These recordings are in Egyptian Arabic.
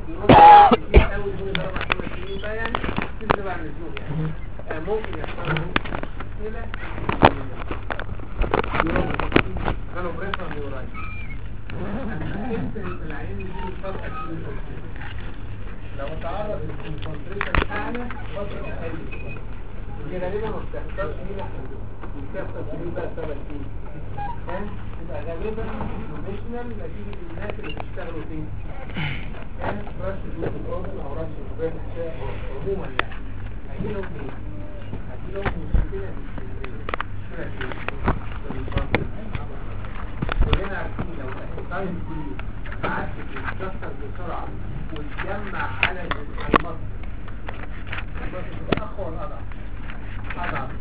كتير قوي دول ضرب عشان السنين بقى يعني كتير تبع النزول يعني آه، ممكن يحصل له مشكلة كانوا بريفر نيورايت العين دي الفرق في الأكسجين لو تعرض للكونسنتريشن اعلى فتره اقل ودي غالبا ما بتحصلش هنا بتحصل في بقى سبب فيه كان تبقى غالبا بروفيشنال نتيجه للناس اللي بيشتغلوا فيه كان رش جوز الاوردن او رش جوز عموما يعني هيجي لهم ايه؟ هيجي لهم مشكله في السيستم كلنا عارفين لو الاحتقان كله قعدت تتكسر بسرعه وتجمع على المصر المصر تبقى اقوى ولا اضعف؟ اضعف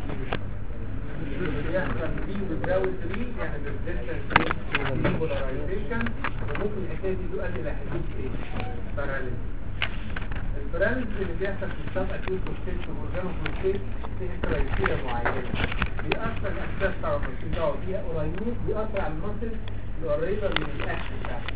يحصل دي وتزاول 3 يعني بالديستنس بولاريزيشن وممكن الحكايه دي تؤدي الى حدوث ايه؟ باراليز الباراليز اللي بيحصل في السب اكيوت كونستيت اورجانو كونستيت في كرايتيريا معينه بيأثر الاساس بتاع المصل ده فيها قريبين بيأثر على المصل القريبه من الاكل بتاعته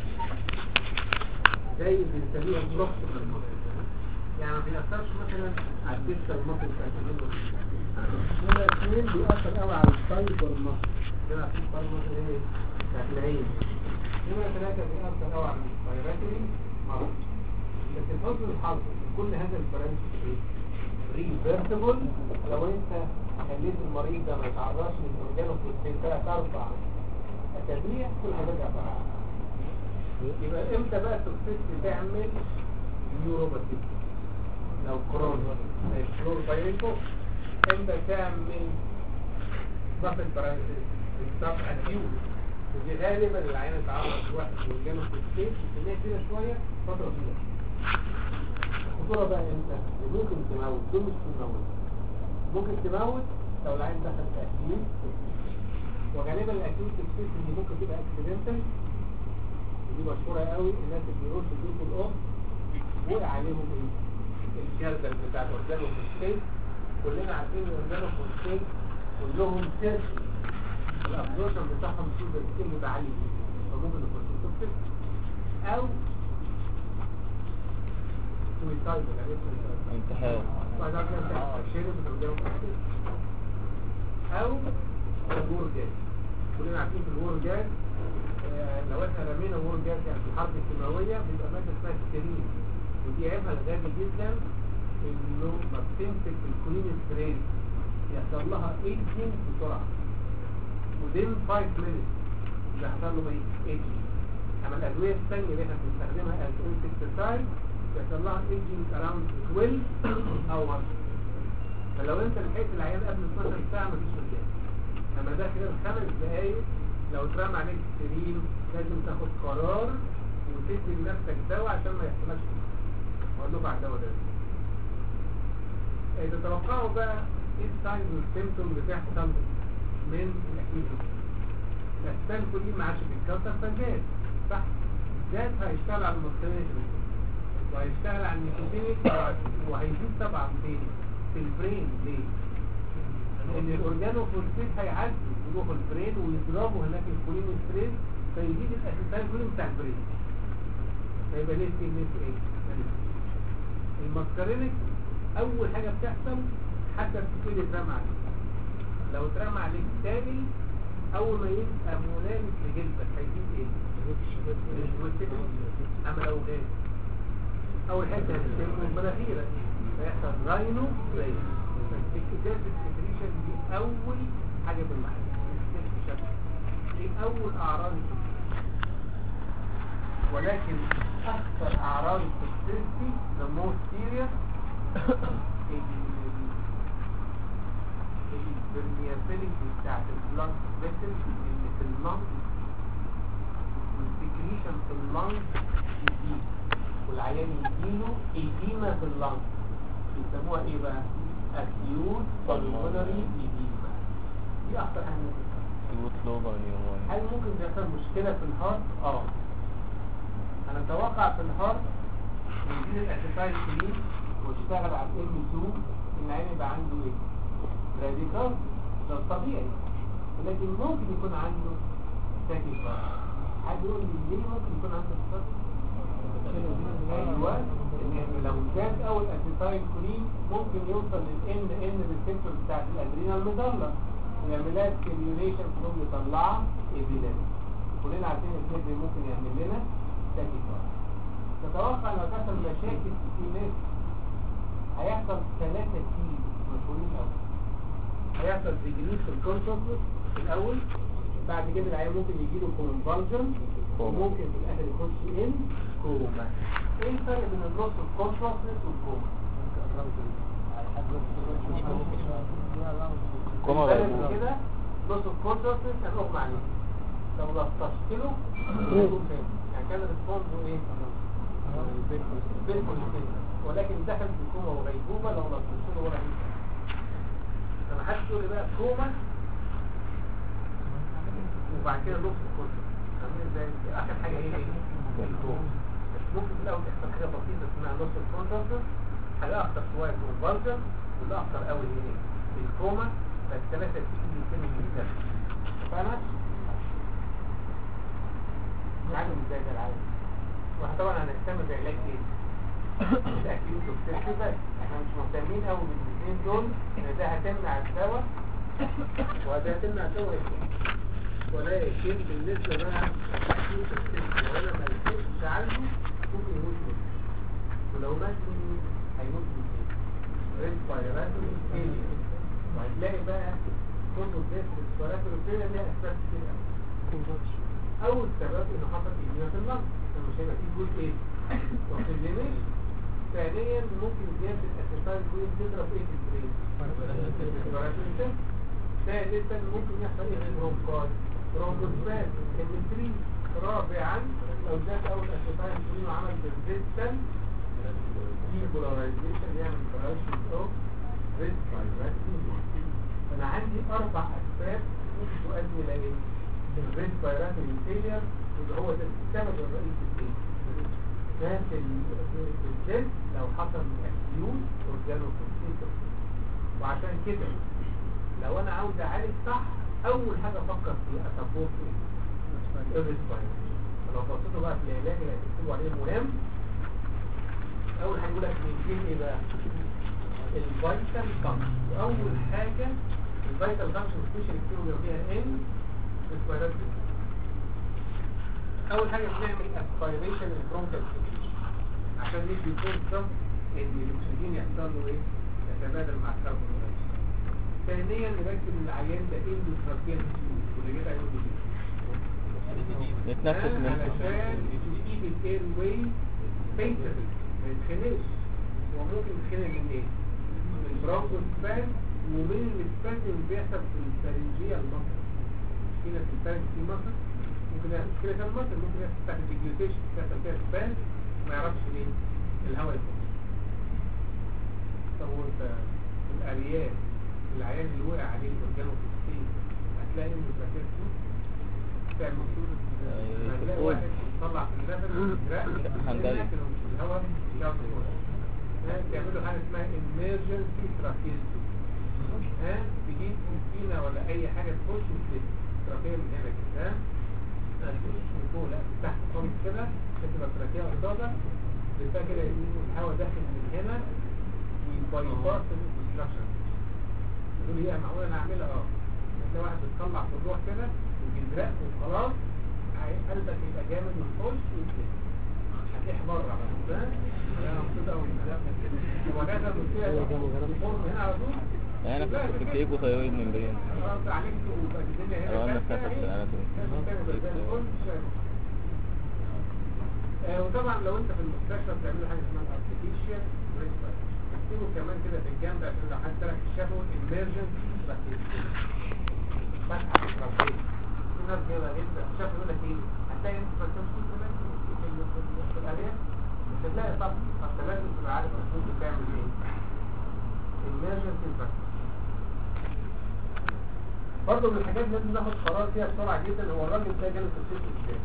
زي بنسميها بلوكس من المصل يعني ما بيأثرش مثلا على الديستال المصل بتاعت الجنب نمرة اثنين بيأثر قوي على الفايبر المصل كده في فايبر ايه بتاعت العين نمرة ثلاثة بيأثر قوي على الفايبراتوري مرض لكن حسن الحظ إن كل هذا البرامج ايه ريفيرسبل لو انت خليت المريض ده ما يتعرضش للاورجانو بروتين ثلاث اربع اسابيع كل حاجه ترجع بقى يبقى امتى بقى التوكسيس تعمل نيوروباثي لو كورونا زي فلور بايريكو امتى تعمل ضغط باراليسيس بالضغط اكيوت ودي غالبا العين اتعرض لواحد اورجانو بروتين بتلاقي كده شويه فتره طويله الخطوره بقى امتى؟ ممكن تموت دول مش تموت ممكن تموت لو العين دخل في اكيوت وغالبا الاكيوت توكسيس دي ممكن تبقى اكسيدنتال ودي مشهورة قوي الناس اللي بيروحوا بيوت الأم وقع عليهم ايه؟ الجردل بتاع الأورجانو فوسفيت كلنا عارفين الأورجانو فوسفيت كلهم سيرش الأبزورشن بتاعهم سوبر كتير متعالي فممكن يكون توكسيك أو سويسايد يعني انتحار بعد كده شرب الأورجانو فوسفيت أو الوور جاز كلنا عارفين في الوور جاز آه، لو احنا رمينا وور جاز يعني في الحرب الكيماوية بيبقى مادة اسمها ستيرين ودي عيبها الغالي جدا انه ما بتمسك الكلين سترين يحصل لها ايجنج بسرعة within 5 minutes بيحصل له ايه؟ ايجنج اما الادوية الثانية اللي احنا بنستخدمها as insecticide بيحصل لها ايجنج around 12 hours فلو انت لحقت العيان قبل 12 ساعة مفيش مشكلة اما ده كده خمس دقايق لو اترمى عليك سرير لازم تاخد قرار وتدي لنفسك دواء عشان ما يحصلكش اقول لكم على الدواء ده إيه تتوقعوا بقى ايه الساينز والسيمتوم اللي بتحصل من الاكيوت الاسبان كلهم ما عادش بيتكسر فجاز صح الجاز هيشتغل على المصريين وهيشتغل على النيكوتينيك وهيزيد طبعا فين في البرين ليه لان الاورجانو فوسفيت هيعدي يروحوا البرين ويضربوا هناك الكولين ستريس فيزيد الاسيتايل كولين بتاع البرين فيبقى ليه في ليه ايه الماسكارينك اول حاجه بتحصل حسب كل اترمى عليك لو اترمى عليك تاني اول ما يبقى ملامس لجلدك هيزيد ايه الجلوتيكوس. اما لو غاز اول حاجه هتشتغل المناخير هيحصل راينو راينو اكتشاف السكريشن دي اول حاجة في المحل دي اول اعراض التوكسيسيتي ولكن اكثر اعراض التوكسيسيتي the most serious البرميابيليتي بتاعت اللنج فيسل اللي في اللنج والسكريشن في اللنج يزيد والعيان يجيله ايديما في اللنج يسموها ايه بقى؟ acute pulmonary edema دي اخطر حاجه ممكن تحصل. يوت لوبر يوم هل ممكن تحصل مشكله في الهارت اه انا اتوقع في الهارت يزيد الاسيتايل كلين واشتغل على الام 2 ان العين يبقى عنده ايه راديكال ده الطبيعي ولكن ممكن يكون عنده تاكي حد يقول لي ليه ممكن يكون عنده تاكي ايوه ان لو زاد اول اسيتايل كولين ممكن يوصل للان ان ريسبتور بتاعت الادرينال ميدالا ويعمل لها ستيميوليشن تقوم مطلعه ايبيلات كلنا عارفين الكبد ممكن يعمل لنا تاكيكارد تتوقع لو تحصل مشاكل في الناس هيحصل ثلاثة كيلو مشهورين قوي هيحصل ديجريس في الكونشسنس في الاول بعد كده العيان ممكن يجيله كونفالجن وممكن في الاخر يخش ان كوما ايه الفرق بين النص الكونشسنس والكوما كوما الفرق غيبوبة. كده نص الكونشسنس هنغمى عليه لو لطشت له هيكون فين يعني كان ريسبونسه ايه بينكم الاثنين ولكن دخل في كوما وغيبوبه لو لطشت له ولا هيك فما حدش يقول لي بقى كوما وبعد كده نص الكورس عاملين ازاي اخر حاجه ايه ايه الكوما بس ممكن في الاول تحصل حاجه بسيطه اسمها نص الكورس حاجه اخطر شويه كونفالجن واللي اخطر قوي ايه الكوما فالثلاثه بتيجي يتم من الثلاثه فانا نعلم ازاي ده العالم واحنا طبعا هنهتم بعلاج ايه الاكيوت والسيرفي بس احنا مش مهتمين قوي بالاثنين دول ان ده هتمنع الدواء وده هتمنع الدواء يكون ولا يشيل بالنسبه بقى الاكيوت والسيرفي لو انا ما لقيتش عنده ممكن يموت منه ولو مات منه هيموت من ايه؟ ريسبيراتوري فيلير وهتلاقي بقى كله ده ريسبيراتوري فيلير ليها اسباب كتير قوي اول سبب انه حصل ايدينا في اللنج مش هيبقى فيه جول ايه اوكسجينيشن ثانيا ممكن زياده الاسيتايل كوين تضرب ايه في البرين Respiration. ثالثا ممكن يحصل ايه غير برونكاي برونكوسباز كيمستري رابعا لو زاد اول اسيتايل كوين وعمل ريزيستنس ديبولاريزيشن يعمل برايشن اوف ريسبيراتوري فانا عندي اربع اسباب ممكن تؤدي الى ايه الريسبيراتوري فيلير اللي هو ده السبب الرئيسي في ده في ال- في الجلد لو حصل اكيوت اورجانو وعشان كده لو انا عاوز اعالج صح اول حاجه افكر فيها اسبورت ايه الريسبيراتوري لو بصيتوا بقى في العلاج اللي هتكتبوا عليه مهم اول حاجه يقول لك مين ايه بقى الفيتال فانكشن واول حاجه الفيتال فانكشن سبيشال كتير جنبيها ان ريسبيراتوري اول حاجه بنعمل اسبيريشن البرونكال عشان ندي فرصه ان الاكسجين يحصل له ايه يتبادل مع الكربون دايوكسيد ثانيا نركب العيان ده اندوتراكيال تيوب واللي جاي يقول لي يتنفس منه علشان يجيب الاير واي بيتري ما يتخنقش هو ممكن يتخنق من ايه؟ من البرونكوسباز ومن السباز اللي بيحصل في الفارنجيه المصري مشكله في الفارنج في مصر ممكن يحصل مشكله في المصري ممكن يحصل تحت الديجلوتيشن يحصل فيها سباز ما يعرفش مين الهواء يخش طب هو انت في الارياف العيان اللي وقع عليه الاورجانو في السين هتلاقي انه ذاكرت تعمل صورة هتلاقي قول. واحد طلع في النفس هندل. لكن الهواء يشاط ها تعملوا حاجه اسمها emergency tracheostomy ها تجيب سكينه ولا اي حاجه تخش وتلف تراكيه من هنا كده ها ما تجيش من فوق لا من تحت خالص كده تبقى التراكيه قصادك تبقى كده يقول الهواء داخل من هنا ويبايباس الاوبستراكشن تقول لي ايه معقول انا اعملها اه تلاقي واحد بتطلع في الروح كده وبيزرق وخلاص هي- قلبك يبقى جامد وتخش وتلف هتلاقيه بره على طول ها؟ انا مبسوط قوي هو كده المشكله الفرن هنا على طول انا كنت كنت ايجو ثايرويد ممبرين خلاص عليك ويبقى الدنيا هنا لو انا فاتحة فاكر في اهي. الاناتومي لازم تعمل زي الفل. آه، وطبعا لو انت في المستشفى بتعملوا حاجه اسمها artificial respiration اكتبوا كمان كده في الجنب عشان لو حد سالك الشفوي emergency tracheostomy فتحه في التركيه في ناس كده انت الشفوي يقول لك ايه هتلاقي انت في التمثيل كمان في ال- في ال- في الارياف مش هتلاقي طب فانت لازم تبقى عارف المفروض بتعمل ايه emergency tracheostomy برضه من الحاجات اللي لازم ناخد قرار فيها بسرعه جدا هو الراجل ده جاله في الست ازاي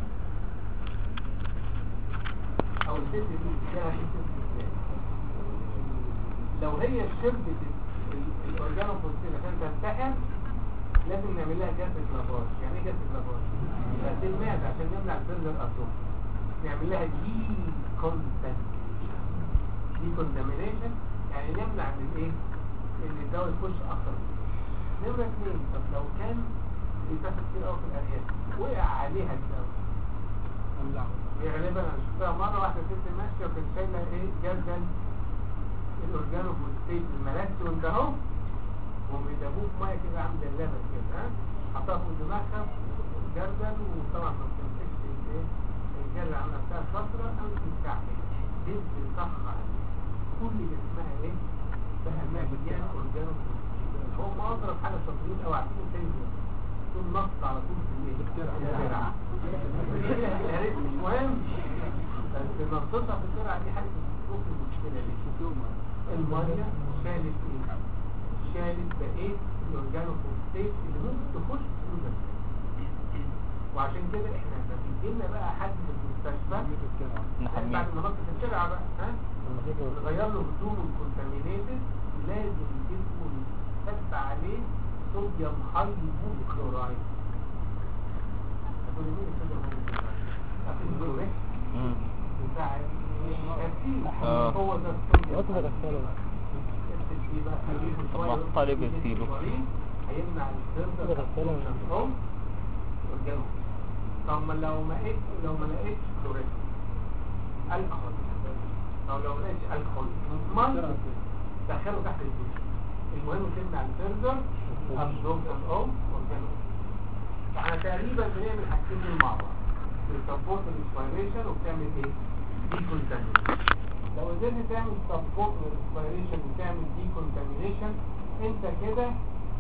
او الست دي جالها في الست ازاي لو هي شربت الاورجانو بروتين عشان تنتحر لازم نعمل لها جلسه لافاج يعني ايه جلسه لافاج؟ غسيل معده عشان نمنع البرزر ابدوم نعمل لها دي كونتامينيشن دي كونتامينيشن يعني نمنع من ايه ان الدواء يخش اكتر نمرة اثنين طب لو كان بيتاخد كتير قوي في الارياف وقع عليها الدواء هي غالبا انا شفتها مره واحده ست ماشيه وكانت شايله ايه جردل الاورجانو فوسفيت الملاكسون ده اهو وبيدابوه في ميه كده عامله اللبن كده ها حطها فوق دماغها جردل وطبعا ما بتمسكش الايه الجردل عامله بتاع فتره قامت تستعمل دب صح كل اللي اسمها ايه بقى مليان اورجانو فوسفيت هو ما اضرب حاجه تطويل او عارفين تنزل طول نص على طول في الايه الزرعه يا ريت مش مهم بس نقصها في الزرعه دي حاجه بتشوف المشكله دي الميه شالت ايه شالت بقيه الاورجانو فوسفيت اللي ممكن تخش في الجسم وعشان كده احنا لما بيجي لنا بقى حد في المستشفى نحميه. بعد ما نحط في الشارع بقى ها نغير له هدومه الكونتامينيتد لازم جسمه يتثبت عليه صوديوم هايبوكلورايد هتقولي مين الصوديوم هايبوكلورايد؟ عارفين الكلوريك مم. بتاع الغسيل آه. هو ده الصوديوم وقت ما غسله طب ما طالب يغسيله. هيمنع السيرفر غسالة. الأم والجنوب طب ما لو ما لقيت لو ما لقيتش كلوريك الكحول طب لو ما لقيتش الكحول ميه دخله تحت الدوش المهم تمنع السيرفر الابزوربشن اوف والجنوب فاحنا تقريبا بنعمل حاجتين دول مع بعض بتسبورت الانسبيريشن وبتعمل ايه؟ دي كونتامينيشن لو قدرت تعمل سبورت للانسبيريشن وتعمل دي كونتامينيشن انت كده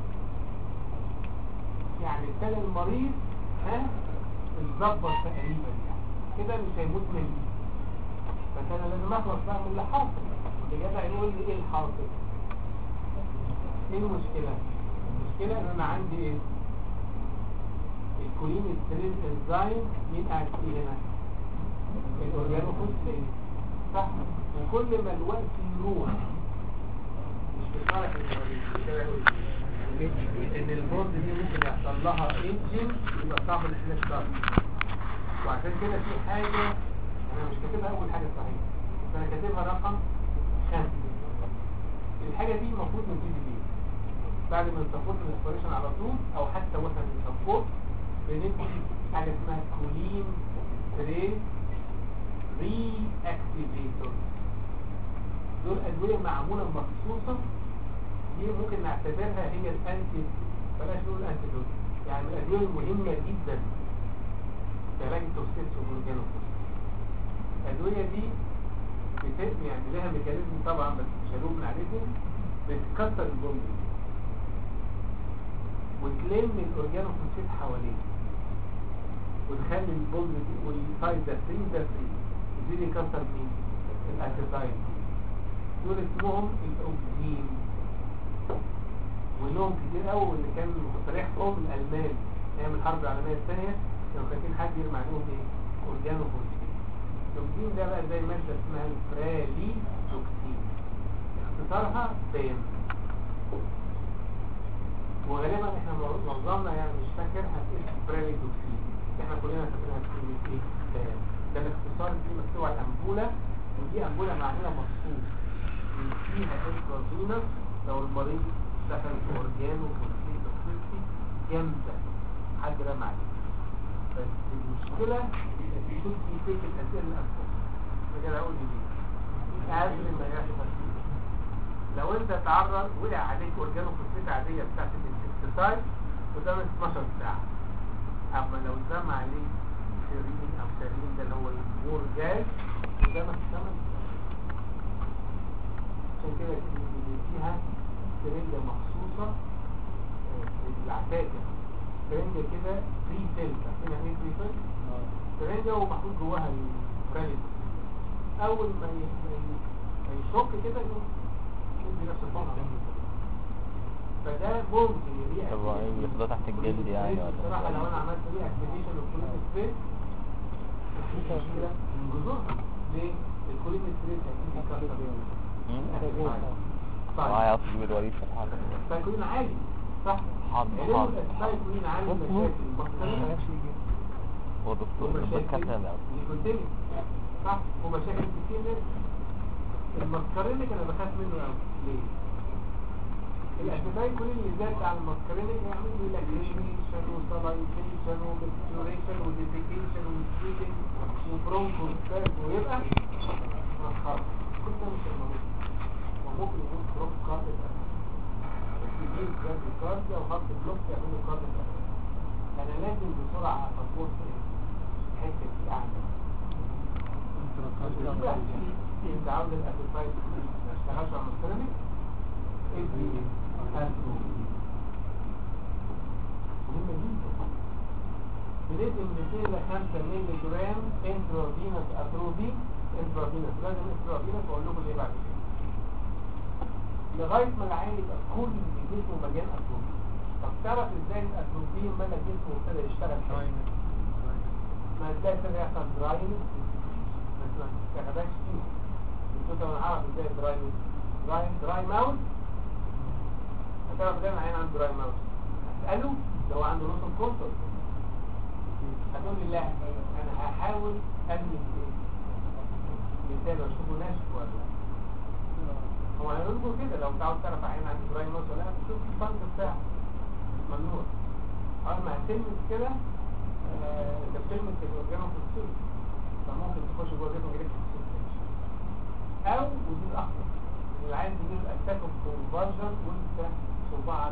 يعني ابتدى المريض ها اتظبط تقريبا يعني كده مش هيموت مني بس انا لازم اخلص بقى من اللي حاصل اللي جدع يقول لي ايه الحاصل ايه المشكله المشكله ان انا عندي ايه الكولين ستريس انزايم مين قاعد فيه هنا الاورجانو فوسفيت صح وكل ما الوقت يروح مش في صالح المريض كده يقول ان البورد دي ممكن يحصل لها ايدجنج يبقى صعب ان احنا نشتغل وعشان كده في حاجه انا مش كاتبها اول حاجه صحيح بس انا كاتبها رقم خمسه الحاجه دي المفروض نبتدي بيها بعد ما نسبورت الانسبيريشن على طول او حتى واحنا بنسبورت بندي حاجه اسمها كولين تري ري اكتيفيتور دول ادويه معموله مخصوصه دي ممكن نعتبرها هي الانتي بلاش نقول انتيدوت يعني من الادويه المهمه جدا في علاج التوكسيس والجلوكوز الادويه دي بت- يعني لها ميكانيزم طبعا بس مش هنقول من عليهم بتكسر البوند دي وتلم الاورجانوفوسفيت حواليه وتخلي البوند دي والسايد ده فري ده فري يبتدي يكسر مين؟ الاسيتايل دول اسمهم الاوكسين ولهم كتير قوي اللي كان تصريحهم الالمان ايام الحرب العالميه الثانيه كانوا خايفين حد يرمي عليهم ايه؟ اورجانو فوسفين التوكسين ده بقى زي ماده اسمها الفرالي توكسين اختصارها بام وغالبا احنا معظمنا يعني مش فاكرها في اسم فرالي توكسين احنا كلنا فاكرينها في كلمه ايه؟ بام ده الاختصار دي مكتوب على الانبوله ودي انبوله معموله مخصوص من فيها انترافينوس لو المريض دخل في اورجانو فوسفيت توكسيسي جامده حد رمى عليه بس المشكله ان في كل في فيك الاسئله الانفس فكده اقول لي قبل ما يحصل لو انت تعرض وقع عليك اورجانو فوسفيت عاديه بتاعت الانسكتسايد قدام 12 ساعه اما لو اترمى عليك سيرين او سيرين ده اللي هو المور جاز قدامك 8 عشان كده فيها سرنجة مخصوصة آه، للعساكر سرنجة كده فري سيل عارفين يعني ايه فري سيل؟ سرنجة ومحطوط جواها الكريدت أول ما ي- ما ي- ما يشك كده يقوم يدي نفس الفرع فده ممكن يبيع طب يعني بياخدوها تحت الجلد يعني ولا بصراحة لو أنا عملت ليه اكتيفيشن للكولين ستريس مفيش مشكلة من جذورها ليه؟ الكولين ستريس هيجي يكسر مم؟ طيب معايا اصل بالوريد في الحرب سايكولين عالي صح حاضر علم حاضر السايكولين عالي مشاكل بطارية هو دكتور ومشاكل الدكاترة الأول نيكوتينيك صح ومشاكل كتير منها المسكرينيك انا بخاف منه قوي ليه؟ الاسيتايل كل اللي زاد عن المسكرينيك يعمل لي لاكريميشن وسلايفيشن ومستوريشن وديفيكيشن وسويتنج وبرونكو ويبقى مسخره كل ده مش الموضوع وممكن يكون بروك كارد يجيب كارد كارد او هارت بلوك يعملوا كارد انا لازم بسرعه اصور الحته دي اعمل انت عاوز الاسيتايل ما اشتغلش على المسكرينيك ادي اتروبين مهمة جدا بندي من 2 ل 5 مللي جرام انترافينوس اتروبين انترافينوس لازم انترافينوس واقول لكم ليه بعد كده لغايه ما العين يبقى كل جسمه مليان اتروبين طب تعرف ازاي الاتروبين ملا جسمه ابتدى يشتغل حلو ما ازاي ابتدى يحصل دراينس ما تستخدمش فيه انتوا طبعا عارف ازاي دراينس دراي دراي ماوث هتعرف دايما عين عنده دراي ماوث هتسأله لو عنده نص كونتر هتقول لي لا انا هحاول ابني ايه مثال اشوفه ناشف ولا لا هو هيقول لكم كده لو انت عاوز تعرف عين عنده دراي ماوث ولا لا تشوف الفند بتاعه ممنوع اول ما هتلمس كده آه، انت بتلمس الاورجانو في الصوت فممكن تخش جوه جسمك جريت في الصوت او ودي الاخطر ان العين تجيب اتاك اوف كونفرجن وانت صباعك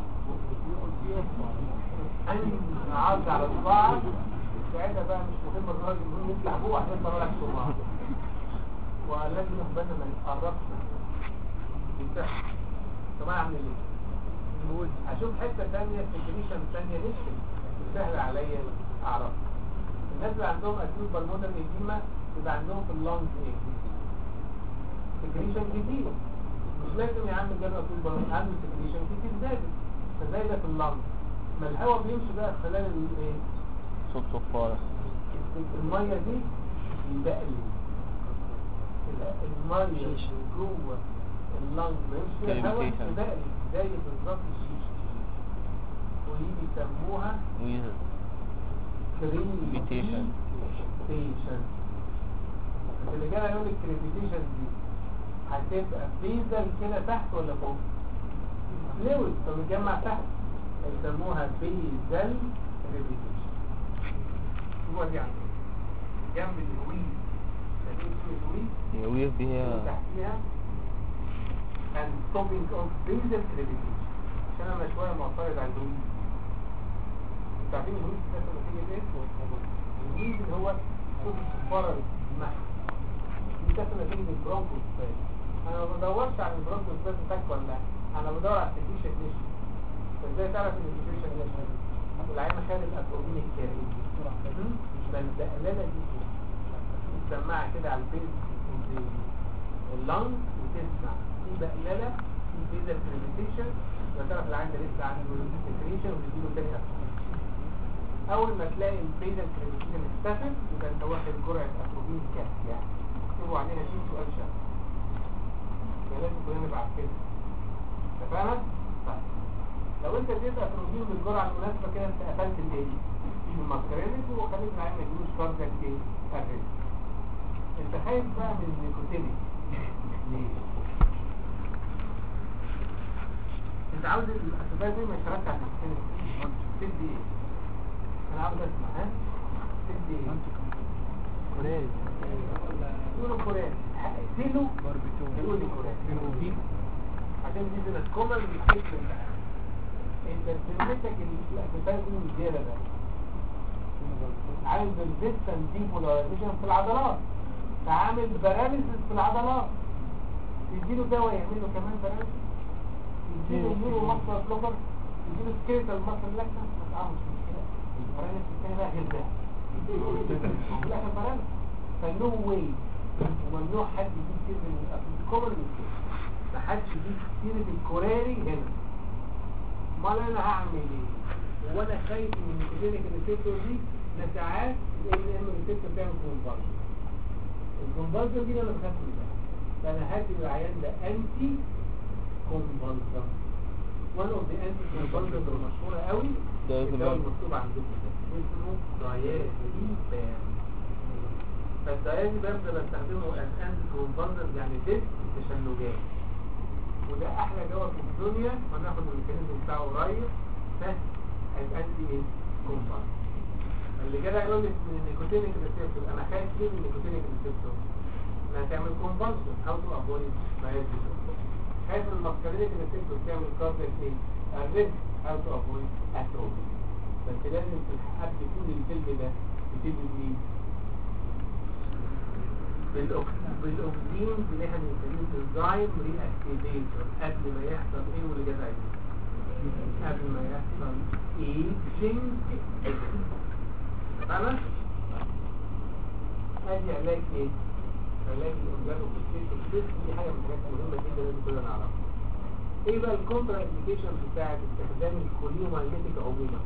انا عاوز على صباعك ساعتها بقى مش مهم الراجل المهم يطلع جوه عشان يطلع لك صباعك ولازم ناخد بالنا ما نتقربش ينتهي طب انا اعمل ايه؟ اشوف حته ثانيه سكريشن ثانيه نفسي سهل عليا اعرف الناس اللي عندهم اكيوت بالمودر ايديما يبقى عندهم في اللونج ايه سكريشن كتير مش لازم يعمل جرى اكيوت بالمودر عنده سكريشن كتير زادت فزايده في اللونج ما الهواء بيمشي بقى خلال الايه صوت صفارة الميه دي يبقلي الميه جوه اللنج ما يمشي فيها الهواء Cavitation. يبقلي زي بالظبط الشيش ودي بيسموها ويزر Crepitation. كريبيتيشن اللي جاي يقول الكريبيتيشن دي هتبقى بيزل كده تحت ولا فوق فلويد فمتجمع تحت يسموها بيزل كريبيتيشن هو دي عندنا جنب الهويل شايفين اسم الهويل الويز دي هي تحتيها and stopping of basal crepitation عشان انا شويه معترض على الهويل انتوا عارفين الهويل ده نتيجه ايه؟ الهويل اللي هو صوت الصفاره المحن دي ده نتيجه البرونكو سباز انا ما بدورش على البرونكو سباز بتاعك ولا لا انا بدور على السكريشن نيشن فازاي تعرف ان السكريشن نيشن العين خد الاتروبين الكاري فالبقلله دي فوق تسمعها كده على البيز اللنج وتسمع في بقلله في بيزل كريميتيشن وتعرف العين ده لسه عنده سكريشن وتديله تاني اتروبين اول ما تلاقي البيزل كريميتيشن اختفت يبقى انت واخد جرعه اتروبين كافيه اكتبوا عليها دي سؤال شهر يبقى لازم كلنا نبقى عارفين اتفقنا؟ طيب لو انت اديت اتروبين بالجرعه المناسبه كده انت قفلت الايه؟ الماسكارينيك وخليت العين ما يجيبوش كاردياك ايه؟ اريست انت خايف بقى من النيكوتينيك ليه؟ انت عاوز الاسباب دي ما يشتغلش على النيكوتينيك تدي ايه؟ انا عاوز اسمع ها؟ تدي ايه؟ كوريز يقولوا كوريز اقتله يقول لي كوريز عشان دي من الكومن بيكتب انت بتمسك الاسباب دي من زياده ده عايز الديستان دي بولاريزيشن في العضلات فعامل باراليسيس في العضلات تديله دواء يعمل له كمان باراليسيس تديله نيورو ماسل بلوكر تديله سكيلتال ماسل لاكشن ما تعملش مشكله الباراليسيس الثاني بقى غير ده في الاخر باراليسيس فنو واي وممنوع حد يجيب كتير من الكومن من كده ما حدش يجيب كتير من الكوراري هنا امال انا هعمل ايه وانا خايف من النيكوتينيك ريسبتور دي انا ساعات ال ام ريسبتور بتعمل كونفرجن الكونفرجن دي انا بخاف منها فانا هدي العيان ده انتي كونفرجن one of the anticonvulsants المشهورة قوي Diazepam. الدواء المكتوب عندكم ده اسمه دايازيبام فالدايازيبام ده بستخدمه as anticonvulsant يعني ضد التشنجات وده احلى دواء في الدنيا وناخد الميكانيزم بتاعه قريب سهل as anti ايه convulsant اللي كده يقول لك من النيكوتينيك ريسبتور انا خايف ليه من النيكوتينيك ريسبتور انها تعمل convulsion how to avoid diazepam خايف من المسكرينيك ريسبتور تعمل كاردياك ايه الريسك how to avoid atrophy بس لازم في قبل كل الفيلم ده بتبتدي بمين؟ بالأوك- بالاكسجين اللي احنا بنسميه انزيم ري اكتيفيتور قبل ما يحصل ايه واللي جاب عليه قبل ما يحصل ايجينج فاهمة؟ ادي علاج ايه؟ علاج الاورجانو دي حاجه من الحاجات المهمه جدا لازم كلنا نعرفها ايه بقى الكونترا انديكيشن بتاعت استخدام الكوليومagnetic عموما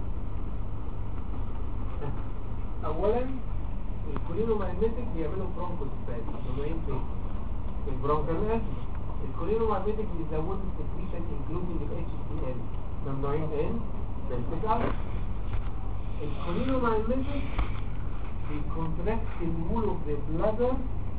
اولا الكوليومagnetic بيعملوا برونكوسباز ممنوعين فين في البرونكال اسم الكوليومagnetic بيزودوا السكريشن انكلودنج الاتش سي ال ممنوعين ان بالفعل الكوليومagnetic بيكونتراكت الوول اوف ذا بلادر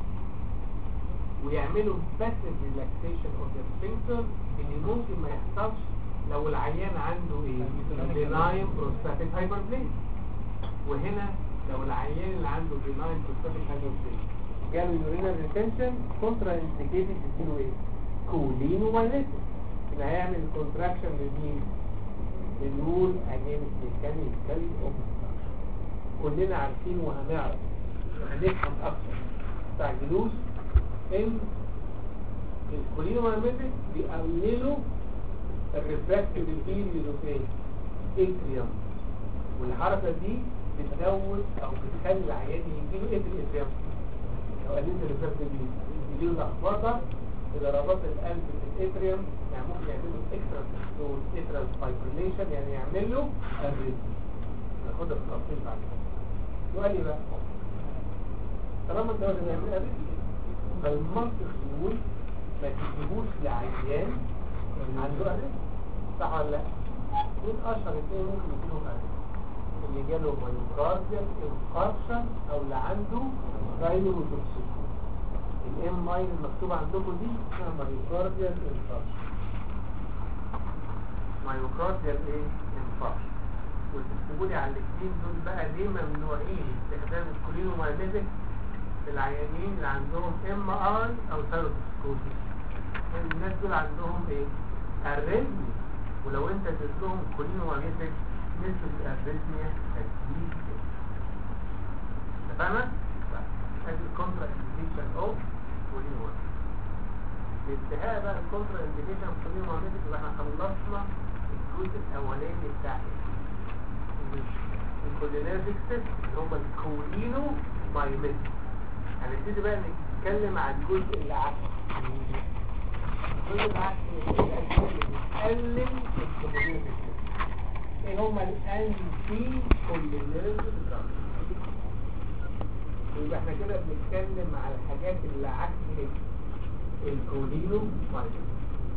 ويعملوا باسيف ريلاكسيشن اوف ذا سفنكتر اللي ممكن ما يحصلش لو العيان عنده ايه بناين بروستاتيك هايبربليز وهنا لو العيان اللي عنده بناين بروستاتيك هايبربليز جاله يورينال ريتنشن كونترا انديكيتد يديله ايه كولين ومايليتس اللي هيعمل كونتراكشن لمين الرول اجينست ميكانيكال اوبستراكشن كلنا عارفين وهنعرف وهنفهم اكتر متستعجلوش ان الكولينومايميتك بيقللوا الريفراكتيف بيريود اوف ايه؟ اتريوم والحركه دي بتزود او بتخلي العيان يجيله ايه في الاتريوم؟ لو قللت الريفراكتيف بيريود يجيله لخبطه في ضربات القلب في الاتريوم يعني ممكن يعملوا اكسترا سيستول اترال فايبريليشن يعني يعمل له اريثميا ناخدها في التفصيل بعد كده سؤالي بقى طالما انت واخد يعمل اريثميا فالمنطق يقول ما تجيبوش لعيان عنده أهل صح ولا لا؟ مين أشهر اثنين ممكن يجيلهم أهل؟ اللي جاله مايوكارديال انفاركشن أو اللي عنده ثايرويدوكسيكوز الام ماين المكتوبة عندكم دي اسمها مايوكارديال انفاركشن مايوكارديال ايه؟ انفاركشن وتكتبوا لي على الاثنين دول بقى ليه ممنوعين استخدام الكولينومايليتك في العيانين اللي عندهم ام اي او ثايرويدوكسيكوز الناس دول عندهم ايه اريزميا ولو انت اديت لهم كولينومايليتك نسبة الاريزميا هتزيد اتفقنا؟ ادي الكونترا انديكيشن اوف كولينومايليتك بانتهاء بقى الكونترا انديكيشن اوف كولينومايليتك يبقى احنا خلصنا الجزء الاولاني بتاع الكولينرجيك سيستم اللي هم الكولينو مايميتك هنبتدي بقى نتكلم عن الجزء اللي عكس الجزء اللي عكس اللي بيقلل الكولينرجيك ايه هم الانتي كولينرجيك يبقى احنا كده بنتكلم على الحاجات اللي عكس الكولينو مايميتك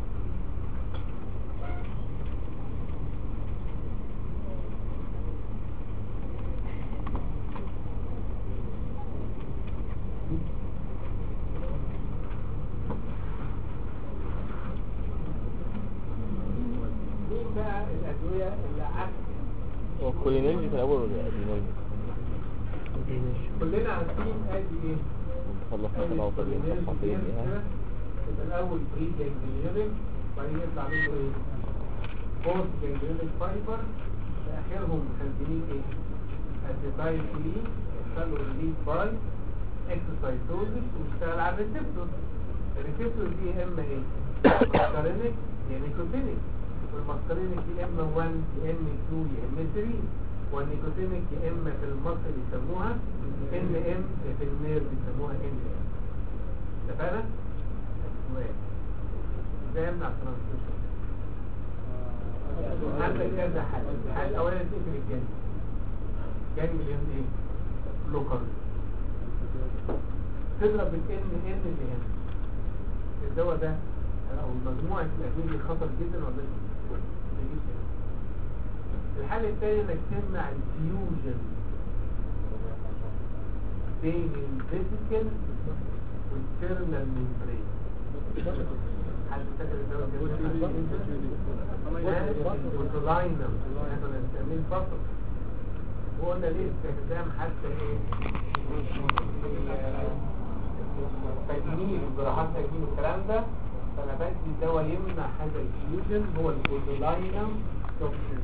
مين بقى الأدوية اللي عكس هو الكولينرجي في الأول ولا الأدرينالجي؟ كلنا عارفين ادي ايه؟ خلصنا ادي خلاص اللي الكولينرجيك صفحتين كده. إيه يبقى الأول بري جانجليونيك وبعدين يطلع منه ايه؟ بوست جانجليونيك فايبر آخرهم مخزنين ايه؟ أسيتايل كولين يحصلوا ريليز باي اكسوسايتوزس ويشتغل على الريسبتور الريسبتور دي يا اما ايه؟ ماسكارينيك يا نيكوتينيك والماسكارينيك يا اما 1 يا اما 2 يا اما 3 والنيكوتينيك يا اما في المصل يسموها ان ام في النير بيسموها ان ام اتفقنا؟ السؤال ازاي امنع الترانسميشن؟ عندك كذا حل الحل الاولاني تقفل الجنب جنب اليوم ايه؟ بلوكر تضرب الان ان اللي هنا الدواء ده او مجموعة الادوية دي خطر جدا ولا لا؟ الحل الثاني انك تمنع الفيوجن بين الفيزيكال والتيرمال ميمبرين حد فاكر الدواء ده واللاينم احنا بنسميه البصر وقلنا ليه استخدام حتى ايه تجميل وجراحات تجميل والكلام ده فانا بدي دواء يمنع هذا الفيوجن هو البوتولاينم توكسين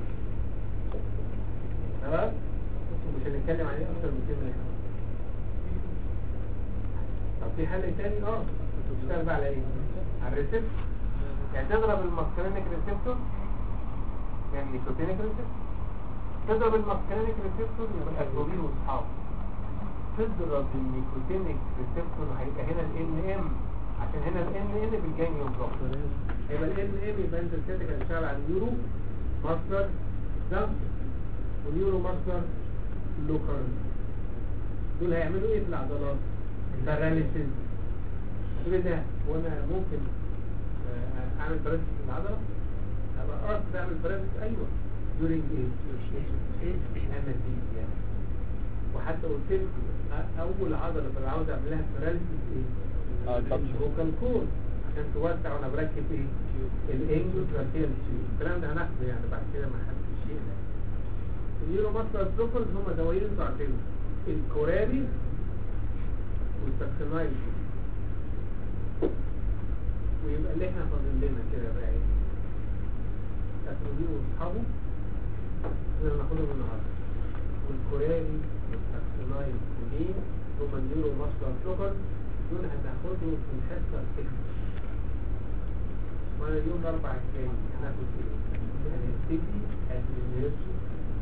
تمام مش هنتكلم عليه اكتر من كده هنا. طب في حل تاني اه بتشتغل بقى على ايه على الريسبت يعني تضرب الماسكرينيك ريسبتور يعني نيكوتينيك ريسبتور تضرب الماسكرينيك ريسبتور يبقى الاتروبين واصحابه تضرب النيكوتينيك ريسبتور هيبقى هنا ال ام عشان هنا ال ان بالجانيوم بلوك يبقى ال ام يبقى انت كده هتشتغل على النيورو ماستر ده ونيورو ماستر لوكر دول هيعملوا ايه في العضلات باراليسيس تقول إيه ده وانا ممكن آه، اعمل باراليسيس في العضله ابقى قصد اعمل باراليسيس ايوه during ايه anesthesia وحتى قلت لكم أ- اول عضله في عاوز اعمل لها باراليسيس ايه آه، البطن. الفوكال كور عشان توسع وانا بركب ايه الانجل تراكيال تيوب الكلام ده هناخده يعني بعد كده ما حدش يقلق النيورو ماسكر بلوكرز هم دوايين انتوا عارفينهم الكورابي والسكسنايل ويبقى اللي احنا فاضل لنا كده بقى ايه الاتروبين واصحابه اللي هناخدهم النهارده والكورابي والسكسنايل كولين هم النيورو ماسكر بلوكرز دول هناخدهم في الحصه التكنيك وانا اليوم الاربع الجاي هناخد ايه؟ هنبتدي ادرينيرجي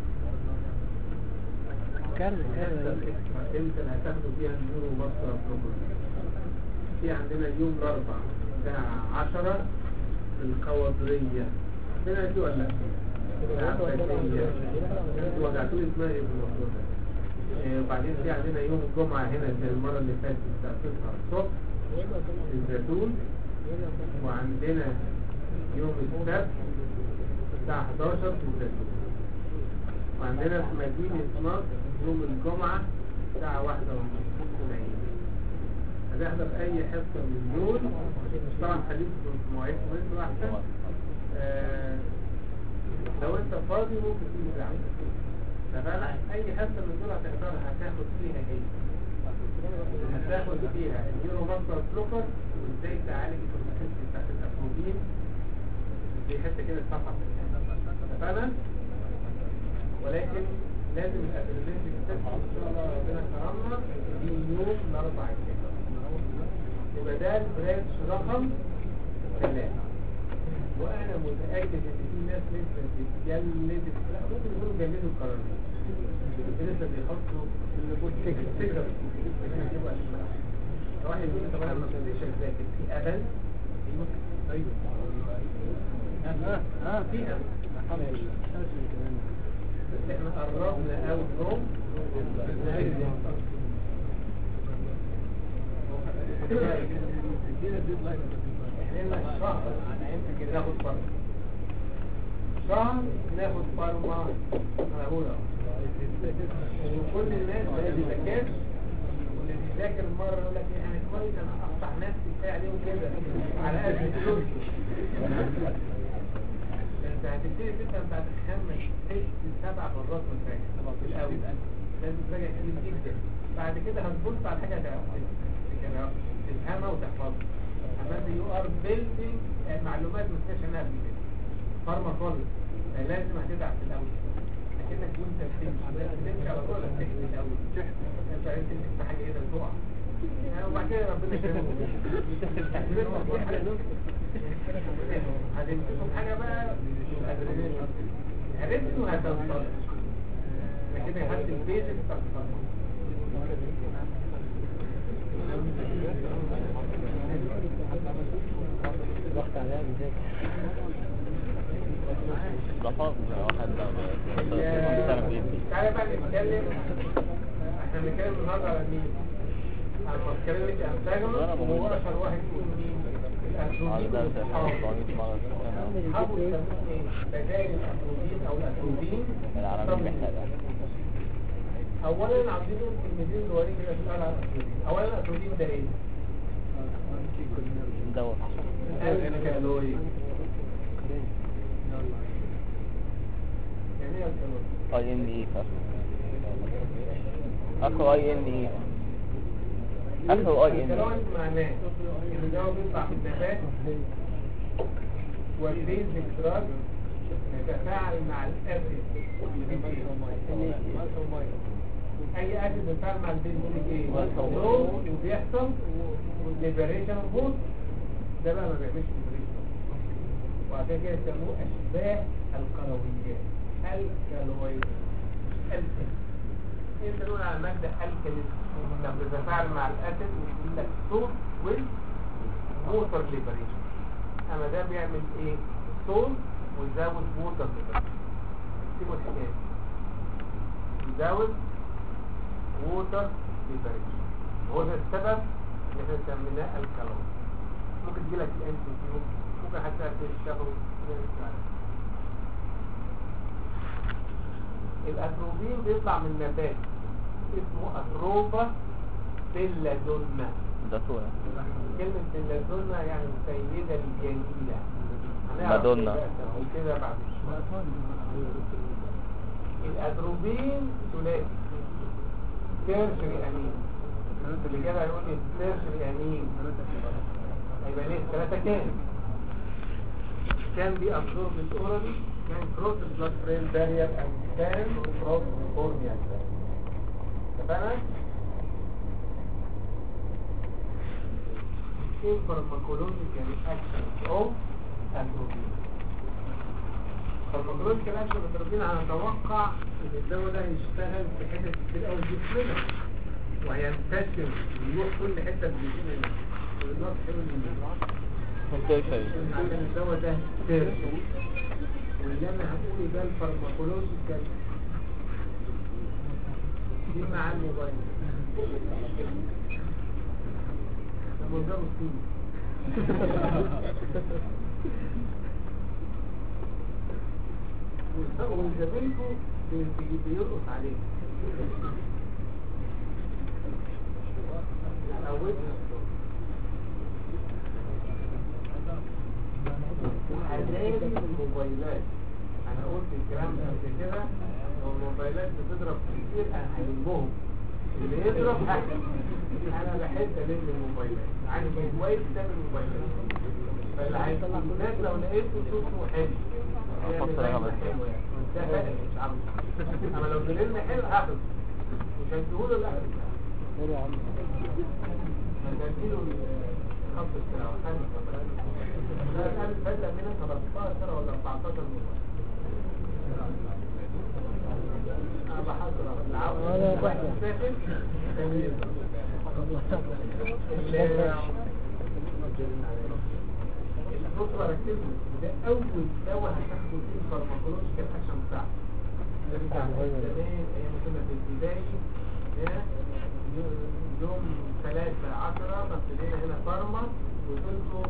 كارثة الحصه التكنيك امتى اللي هتاخدوا فيها النيورو ماسكر بلوكرز في عندنا يوم الاربع الساعة 10 في القوضرية عندنا دي ولا لا؟ العباسية انتوا وجعتوني دماغي في الموضوع ده آه، وبعدين في عندنا يوم الجمعة هنا زي المرة اللي فاتت الساعة 9 الصبح في الزيتون وعندنا يوم السبت الساعة 11 في الزيتون وعندنا في مدينة مصر يوم الجمعة الساعة 1 ونص العيد هتحضر اي حصة من دول طبعا خليكم في مواعيدكم انتوا احسن آه، لو انت فاضي ممكن تيجي تعمل اتفقنا اي حصة من دول هتحضرها هتاخد فيها ايه هتاخد فيها النيورو ماسكر بلوكر وازاي تعالج الكونسيستنسي بتاعت الافروبين دي حته كده صفحه اتفقنا ولكن لازم الادرينالين تستثمر ان شاء الله ربنا كرمنا في يوم الاربع الجاي يبقى ده البرانش رقم ثلاثة وانا متاكد ان في ناس لسه بتجلد لا ممكن يكونوا جلدوا القرارين لسه بيحطوا فكره واحد يقول لي طب انا ما ابتديش اذاكر في امل ايوه اه اه في امل احنا قربنا قوي النوم احنا شهر ناخد فرق شهر ناخد فرما انا هقول وكل الناس ما بيذاكرش واللي بيذاكر مرة يقول لك ايه انا كويس انا اقطع نفسي بتاع عليهم كده على قد فلوس انت هتبتدي تفهم بعد خمس ست سبع مرات من فاكر في الاول لازم تراجع كتير جدا بعد كده هتبص على حاجه تعرفها تفهمها وتحفظها اما يو ار بيلدينج معلومات ما تنساش عنها قبل كده فارما خالص لازم هتتعب في الاول لكنك وانت بتمشي بتمشي على طول هتمشي في الاول انت عايز تمسك في حاجه كده تقع يعني وبعد كده ربنا يكرمك هتمسكوا في حاجه بقى الادرينالين عرفتوا هتوصل لكن هات البيزك بتاعت الفارما ضغط عليها بذاكر ده فرق واحد سنة بيدي تعالى بقى نتكلم احنا بنتكلم النهارده على مين؟ على الماسكرينيك انتاجونست وهو اشهر واحد يكون مين؟ الاتروبين ده واصحابه 400 مرة اصحابه يسموه ايه؟ بدائل الاتروبين او الاتروبين العالمين محتاجة اولا عاوزين نقول كلمتين صغيرين كده في الاول على الاتروبين اولا الاتروبين ده ايه؟ دواء الكالويد يعني ايه الكالويد؟ اي ان اي اخو اي ان اي اخو اي ان الكالويد معناه ان الجو بيطلع من النبات والبيزك دراج يتفاعل مع الاسيد اي اسيد بيتفاعل مع البيزك ايه؟ دول وبيحصل ليبريشن بوت ده بقى ما بيعملش ليبريشن وعشان كده يسموه اشباه القرويات الكالويد الكالويد انت نقول على المادة الكاليز لما بتتفاعل مع الاسيد ويقول لك صوت والووتر ليبريشن اما ده بيعمل ايه صوت ويزود ووتر ليبريشن سيبوا الحكايه دي. يزود ووتر ليبريشن هو ده السبب اللي احنا سميناه الكالويد ممكن تجيلك الام سي كيو ممكن حتى تشتغل الاتروبين بيطلع من نبات اسمه اتروبا بيلادونا ده سوء كلمة بيلادونا يعني السيدة الجميلة هنعرف مادونا. إيه بقى كده بعد شوية الاتروبين ثلاثي تيرشري امين اللي كده هيقول لي تيرشري امين هيبقى ليه ثلاثة كام كان بي absorbed orally كان cross the blood brain barrier and can cross the cornea اتفقنا؟ ايه pharmacological action of atropine pharmacological action of atropine هنتوقع ان الدواء ده هيشتغل في حتت كتير قوي في جسمنا وهينتشر ويروح كل حته في جسمنا والناس حلو عشان الدواء ده سير واللي انا هقوله ده الفارماكولوجيكال دي مع الموبايل لما جابوا فيه وزميلكم بيرقص عليه عودنا حلال الموبايلات انا قلت الكلام ده قبل كده لو الموبايلات بتضرب كتير انا هلمهم اللي يضرب احسن انا بحب الم الموبايلات عندي موبايل تعمل موبايلات فاللي عايز الناس لو لقيته صوته حلو يعمل أحط دايما رقم حلو يعني ده فارق مش عارف اما لو بلم حلو حافظ مش هديهوله لا حلو يا عم هنديله الخط بتاعه خمسة ده كان بدأ من 13 ولا 14 موبايل انا بحضر العود ولا واحدة. ساكن البص بركز ده اول دواء هتاخده فيه الفارماكولوجيكال اكشن بتاعه نرجع زمان ايام ما كنا في البدايه هنا يوم 3 10 ابتدينا هنا فارما وقلت له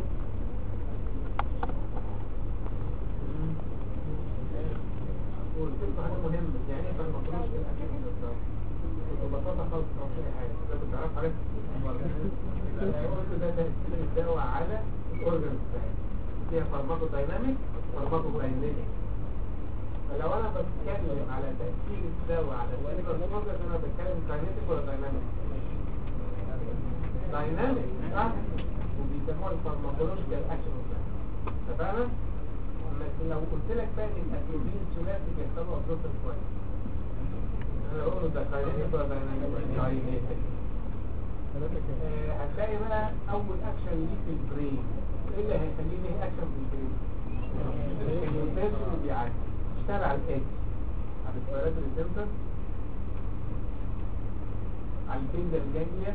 قلت له حاجه مهمه يعني ايه فارماكولوجيكال اكشن ببساطه خالص ما فيش حاجه ده كنت عارف حضرتك قلت ده تاثير الدواء على الاورجن بتاعي فيها فارماكو دايناميك فارماكو دايناميك فلو انا بتكلم على تاثير الدواء على الليفر اورجن انا بتكلم كاينيتيك ولا دايناميك دايناميك صح وبيسموها الفارماكولوجيكال اكشن اتفقنا لكن لو قلت لك بقى ان الاتروبين ثلاثي بيحصلوا ابروتر كويس انا بقول ده كاينيتيك ولا دايناميك كاينيتيك آه، هتلاقي بقى اول اكشن ليه في البرين ايه اللي هيخليه ليه اكشن في البرين الروتيشن اللي بيعدي اشتغل على الاكس على السيارات الريسبتور على الفنجة الجانية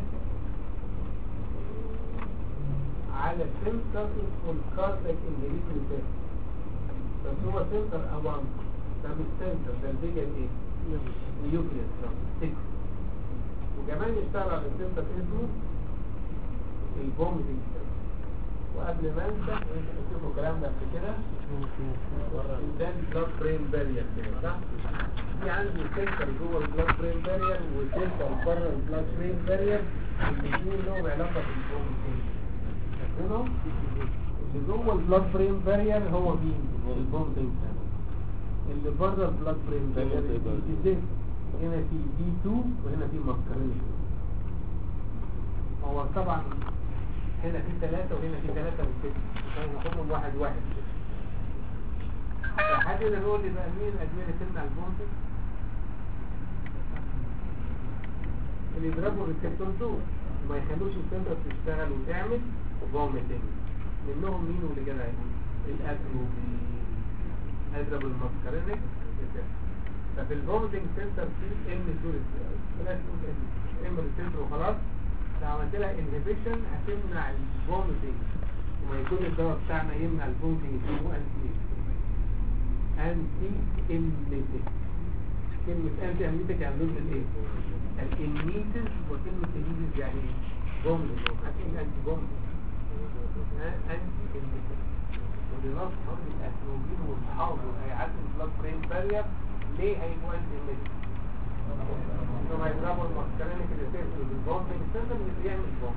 على سنتر اسمه الكاردك انجليزي سنتر بس هو سنتر اوان ده مش سنتر ده الفيجن ايه؟ نيوكليس 6 وكمان يشتغل على السنتر اسمه البومبنج وقبل ما انسى ويمكن قلت لكم الكلام ده قبل كده ده البلاد برين بارير كده صح؟ في عندي سنتر جوه البلاد برين بارير وسنتر بره البلاد برين بارير الاثنين لهم علاقه بالبرومتين فاكرينهم؟ اللي جوه البلاد برين بارير هو مين؟ البرومتين اللي بره البلاد برين بارير ازاي؟ هنا في بي 2 وهنا في ماسكارين هو طبعا هنا في ثلاثة وهنا في ثلاثة وستة عشان ناخدهم واحد واحد حد يقدر يقول لي بقى مين الأدوية اللي تمنع البونتك؟ اللي يضربوا الريسبتور دول وما يخلوش السنتر تشتغل وتعمل فوميتنج منهم مين واللي جدع الاتروبين اضرب الماسكارينك ففي الفوميتنج سنتر في ام دول بلاش نقول ام ام ريسبتور وخلاص لو عملت لها انهبيشن هتمنع الفوميتنج وما يكون الدواء بتاعنا يمنع الفوميتنج اسمه انتي انتي اميتك كلمة انتي اميتك يعني ضد الايه؟ الاميتز وكلمة اميتز يعني ايه؟ فوميتنج هتكلمة انتي فوميتنج انتي اميتك ودراسة حول الاتروبين واصحابه هيعدي البلاد برين بارير ليه هيبقوا انتي اميتك؟ ثم يضربوا المسكرينك اللي تقفل بالبومبنج سيستم اللي بيعمل بومب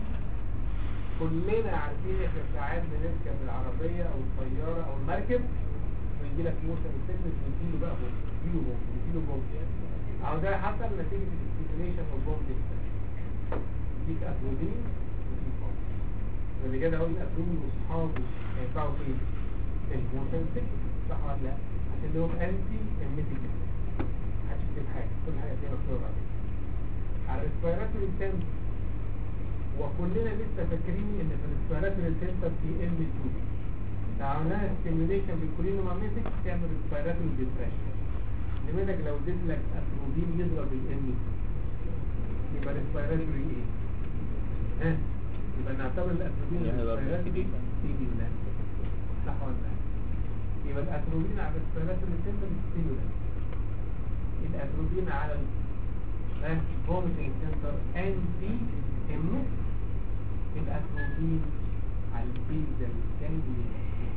كلنا عارفين احنا ساعات بنركب العربية او الطيارة او المركب ويجي لك موسم السيستم يديله بقى بومب يديله بومب يديله بومب او ده حصل نتيجة الاستيميشن او بومب فيك اتروبين وفيك بومب واللي كده اقول الاتروبين واصحابه هينفعوا فين؟ الموسم سيستم صح ولا لا؟ عشان لهم انتي اميتيك هتكتب حاجة كل حاجة دي مكتوبة عليها على الريسبيراتوري سنتر وكلنا لسه فاكرين ان في الريسبيراتوري سنتر في ام 2 لو عملنا ستيميوليشن بالكولينوماميتك تعمل ريسبيراتوري ديبريشن لماذا لو اديت لك اتروبين يضرب الام 2 يبقى ريسبيراتوري ايه؟ ها يبقى نعتبر الاتروبين ريسبيراتوري ستيميولانت صح ولا لا؟ يبقى الاتروبين على الريسبيراتوري سنتر ستيميولانت الاتروبين على الفوميتنج سنتر انتي ام الاتروبين على البيزل كانجليا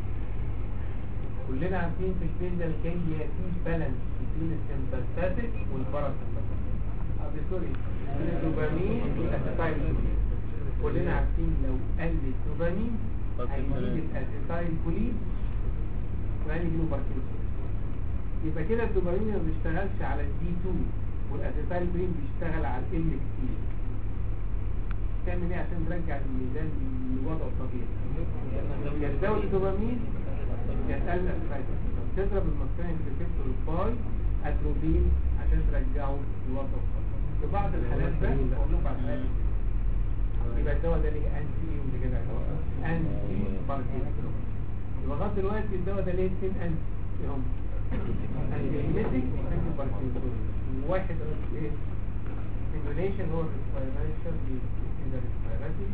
كلنا عارفين في البيزل كانجليا في بالانس بين السمباثيك والباراسمباثيك اه سوري الدوبامين والاسيتايل كلنا عارفين لو قل الدوبامين هيزيد الاسيتايل كولين وهنجيله باركنسون يبقى كده الدوبامين ما بيشتغلش على الدي 2 والاسيتايل كولين بيشتغل على ال كتير تعمل ايه عشان ترجع الميزان لوضعه الطبيعي يا تزود الدوبامين يا تقلل الاسيتايل تضرب المسكرين في الريسبتور باي اتروبين عشان ترجعه لوضعه الطبيعي في بعض الحالات بقى بقول لكم على الحالات يبقى الدواء ده ليه انتي ايه واللي كده انتي باركنسون يبقى لغايه دلوقتي الدواء ده ليه اثنين انتي هم الجينيتك وانتي باركنسون واحد ايه stimulation هو respiration is the respiratory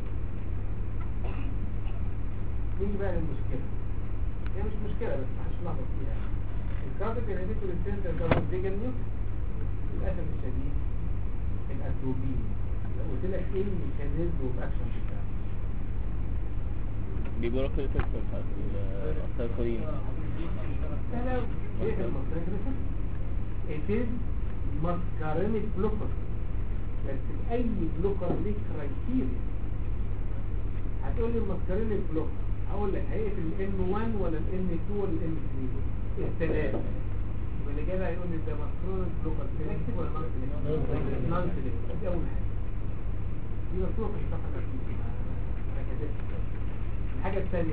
نيجي بقى للمشكلة هي مش مشكلة بس محدش لحظة فيها الكاربك انهبيتور سنتر ده هو الفيجن نيوك للأسف الشديد الأتروبين لو قلت لك ايه الميكانيزم اوف اكشن بتاعه بيقولوا لك الريسبتور بتاعت السيكولين لا لا ايه المصرية It is muscarinic blocker بس اي بلوكر ليه كرايتيريا هتقول لي الماسكارينيك بلوكر هقول لك هيقفل الام 1 ولا الام 2 ولا الام 3 الثلاثه واللي جاي هيقول لي ده ماسكارينيك بلوكر سيلكتيف ولا نون سيلكتيف نون سيلكتيف دي اول حاجه دي مكتوبه في الصفحه الأخيرة. ما كتبتش. الحاجه الثانيه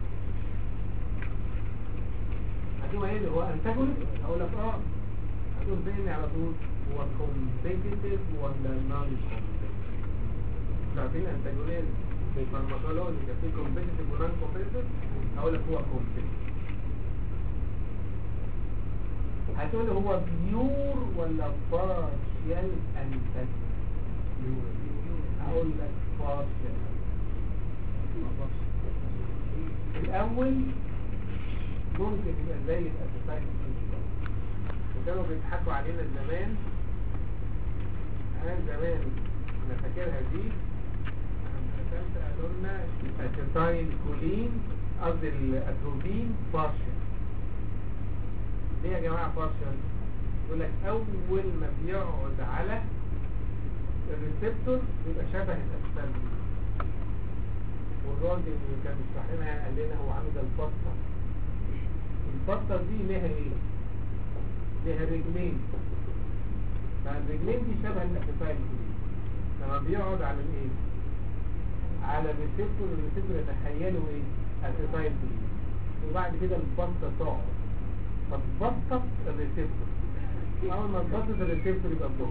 هتقول ايه اللي هو انتاجونست هقول لك اه هتقول بيني على طول هو كومبيتيتيف ولا نون كومبيتيتيف عارفين انتاجونيزم فارماكولوجي كان في كومبيتيتيف ونون كومبيتيتيف هقول لك هو كومبيتيتيف هتقول هو بيور ولا بارشيال انتاجونيزم هقول لك بارشيال الاول ممكن يبقى زي الاسيتايل وكانوا بيضحكوا علينا زمان انا زمان انا فاكرها دي الثالثة قالوا لنا اسيتايل كولين قصدي الاتروبين بارشل ليه يا جماعة بارشل؟ يقول لك أول ما بيقعد على الريسبتور بيبقى شبه الأسفل والراجل اللي كان بيشرح لنا قال لنا هو عامل زي البطة البطة دي ليها ايه؟ ليها رجلين فالرجلين دي شبه الاسفل لما بيقعد على الايه؟ على الريسبتور الريسبتور يتخيلوا ايه؟ اسفل وبعد كده البطة تقعد فتبطط الريسبتور اول ما تبطط الريسبتور يبقى بلوك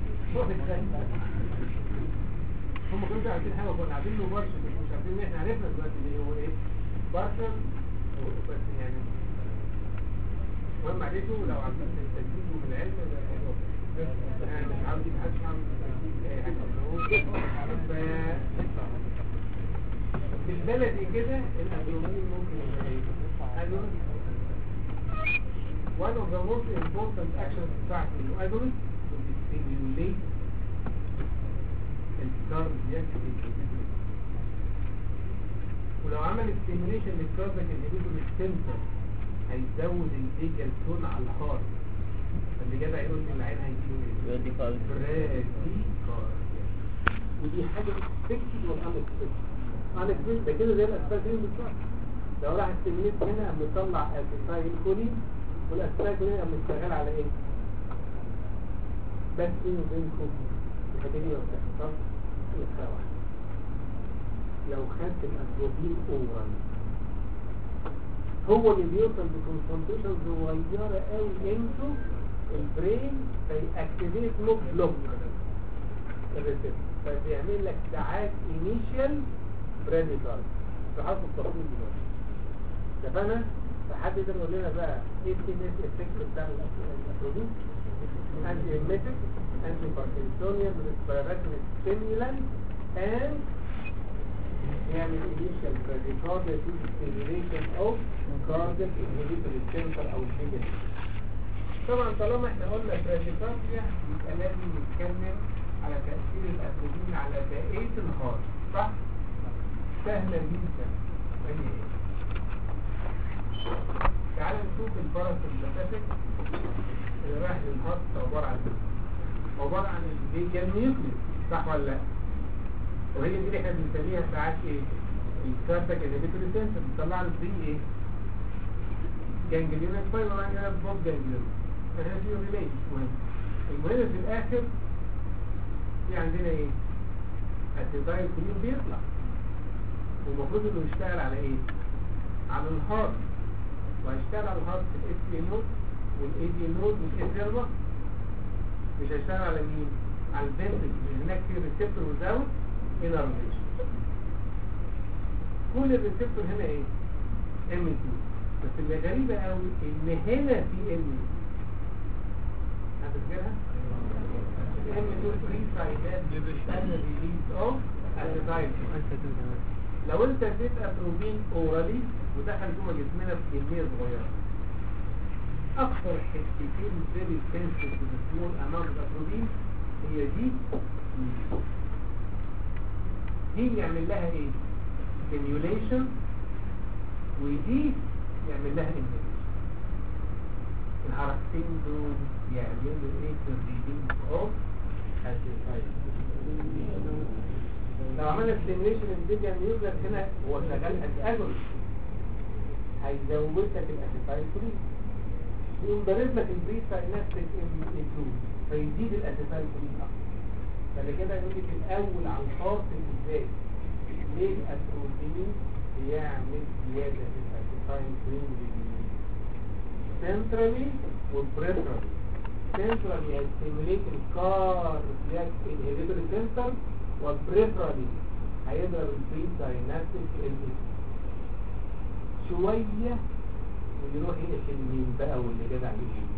هم كانوا عارفين حاجه كنا عارفين له برشا بس مش عارفين ان احنا عرفنا دلوقتي اللي هو ايه برشا بس يعني المهم عليكم لو عايزين تستفيدوا من العلم ده حلو. انا مش عاوز محدش عاوز يستفيد اي حاجه ف في البلدي كده الادرينالين ممكن يبقى ايه؟ أدرينالين. one of the most important actions بتاعت الأدرس to stimulate الكاردياك inhibitor ولو عمل stimulation للكاردياك inhibitor السنتر هيزود الفيجال تون على الهارت فاللي جدع يقول لي العين هيجيله ايه؟ يودي كارد. براديكارديا ودي حاجة expected ولا unexpected unexpected ده كده زي الأسفل فين بالظبط لو راح استميت هنا قام مطلع اسفايل كولين والاسفايل كولين قام مشتغل على ايه؟ بس بيني وبينكم الحاجة دي ما بتحصلش في السوا لو خدت الأتروبين أورال هو اللي بيوصل بكونسنتريشن صغيرة قوي انتو البرين فيأكتيفيت لوك بلوك الريسبت فبيعمل لك ساعات انيشال براديكال في حرف التفصيل دلوقتي اتفقنا؟ فحد يقدر يقول لنا بقى ايه السي ان اس افكت بتاع الاتروبين انتي ايميتك انتي باركنسونيان ريسبيراتوري ستيمولانت اند يعمل initial bradycardia to stimulation of cardiac inhibitory center او الفيجن طبعا طالما احنا قلنا bradycardia يبقى لازم نتكلم على تأثير الأتروبين على بقية الهارت صح؟ سهلة جدا وهي ايه؟ تعال نشوف الباراسمباتيك اللي رايح للهارت عبارة عن ايه؟ عبارة عن الفيجن نيوكليس صح ولا لا؟ وهي دي اللي احنا بنسميها ساعات ايه الكارتك انهبيتوري سنسور بتطلع له دي ايه جانجليون فايبر عندنا بوب جانجليون احنا في ريليت مهم المهم في الاخر في عندنا ايه الديزاين كلين بيطلع والمفروض انه يشتغل على ايه على الهارت وهيشتغل على الهارت في الاس بي نود والاي دي نود والانترما مش هيشتغل على مين على الفنتج هناك في ريسبتور وزاوت انرميشن كل الريسبتور هنا ايه ام 2 بس اللي غريبة قوي ان هنا في ام هتذكرها ام 2 فري سايدات بتستنى ريليز اوف اسيتايل لو انت اديت اتروبين اورالي ودخل جوه جسمنا بكميه صغيره اكثر حتتين فيري سنسيتيف سمول اماونت اتروبين هي دي دي يعمل لها ايه stimulation ودي يعمل لها inhibition الحركتين دول يعملوا ايه في الريدنج اوف لو عملنا stimulation الفيديو يوزر هنا هو شغال as هيزودك الاسيتايل فري يقوم ضارب لك البري ساينابتيك ام 2 فيزيد الاسيتايل فري اكتر فده كده يقول لك الاول على الخاص بالذات ليه الاتروبين بيعمل زياده في الاسيتايل فري سنترالي والبريفرالي سنترالي هيستيموليت الكاردياك انهبيتور سنتر والبريفرالي هيضرب البري ساينابتيك ام 2 شوية ويروح يقفل مين بقى واللي جدع يجي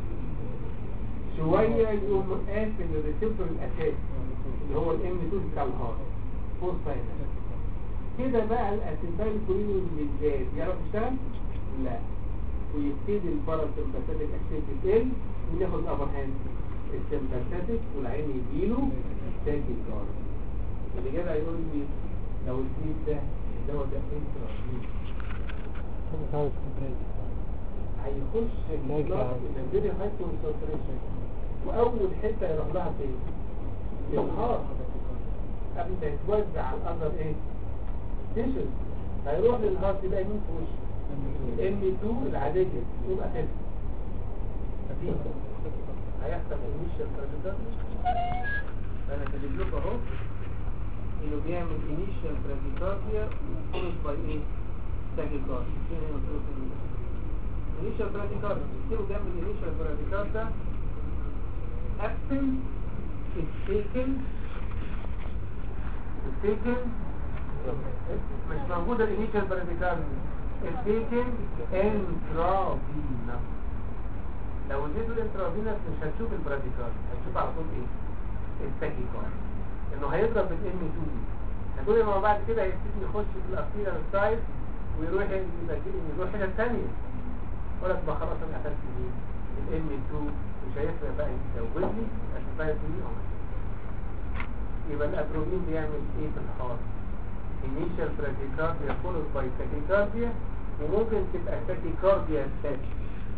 شوية يقوم قافل الريسبتور الأساسي اللي هو الام 2 بتاع الهارت فور ساينس كده بقى الاسيتايل كولين بالذات يعرف يشتغل؟ لا ويبتدي الباراسمباتيك اكتيفيتي تقل وناخد ابر هاند السمباتيك والعين يجيله تاكي كارد اللي جدع يقول لي لو البيت ده الدواء ده انترافينوس هذا صار كومبريس هيخش لا البلاد يجعل. الى فيري هاي كونسنتريشن واول حته يروح لها فين؟ الهارت قبل ما يتوزع على الاذر ايه؟ تيشن هيروح للهارت يلاقي مين في وشه؟ الام 2 العاديه يبقى كده دي هيحصل انيشال براديكارديا انا كاتب لكم اهو انه بيعمل انيشال براديكارديا وفولد باي ايه؟ تاكيكارديا فين هنا مكتوب في initial bradycardia تكتبوا جنب الانيشال bradycardia absent is taken is taken مش موجودة الانيشال bradycardia is taken intravenous لو اديته الانترافينوس مش هتشوف البراديكارد هتشوف على طول ايه التاكيكارد انه هيضرب الام 2 هتقولي ما هو بعد كده هيبتدي يخش في الارتيريال سايد ويروح يبقى يروح حته ثانيه ولا تبقى خلاص انا قفلت ايه الام 2 مش هيفرق بقى يزود لي الاسبايت دي او يبقى الاتروبين بيعمل ايه في الحار initial bradycardia followed by tachycardia وممكن تبقى tachycardia attached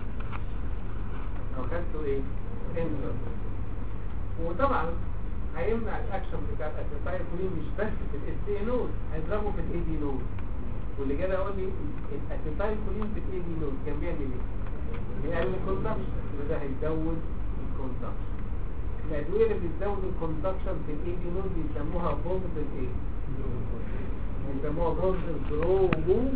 لو خدته ايه انتر وطبعا هيمنع الاكشن بتاع الاسيتايلكولين مش بس في الاس اي نود هيضربه في الاي دي نود واللي جاي يقول لي الاسيتايلكولين في الاي دي نود كان بيعمل ايه؟ بيقلل الكونتاكشن يبقى ده هيزود الكونتاكشن الادويه اللي بتزود الكونتاكشن في الاي دي نود بيسموها بوزيتيف ايه؟ بيسموها بوزيتيف برومو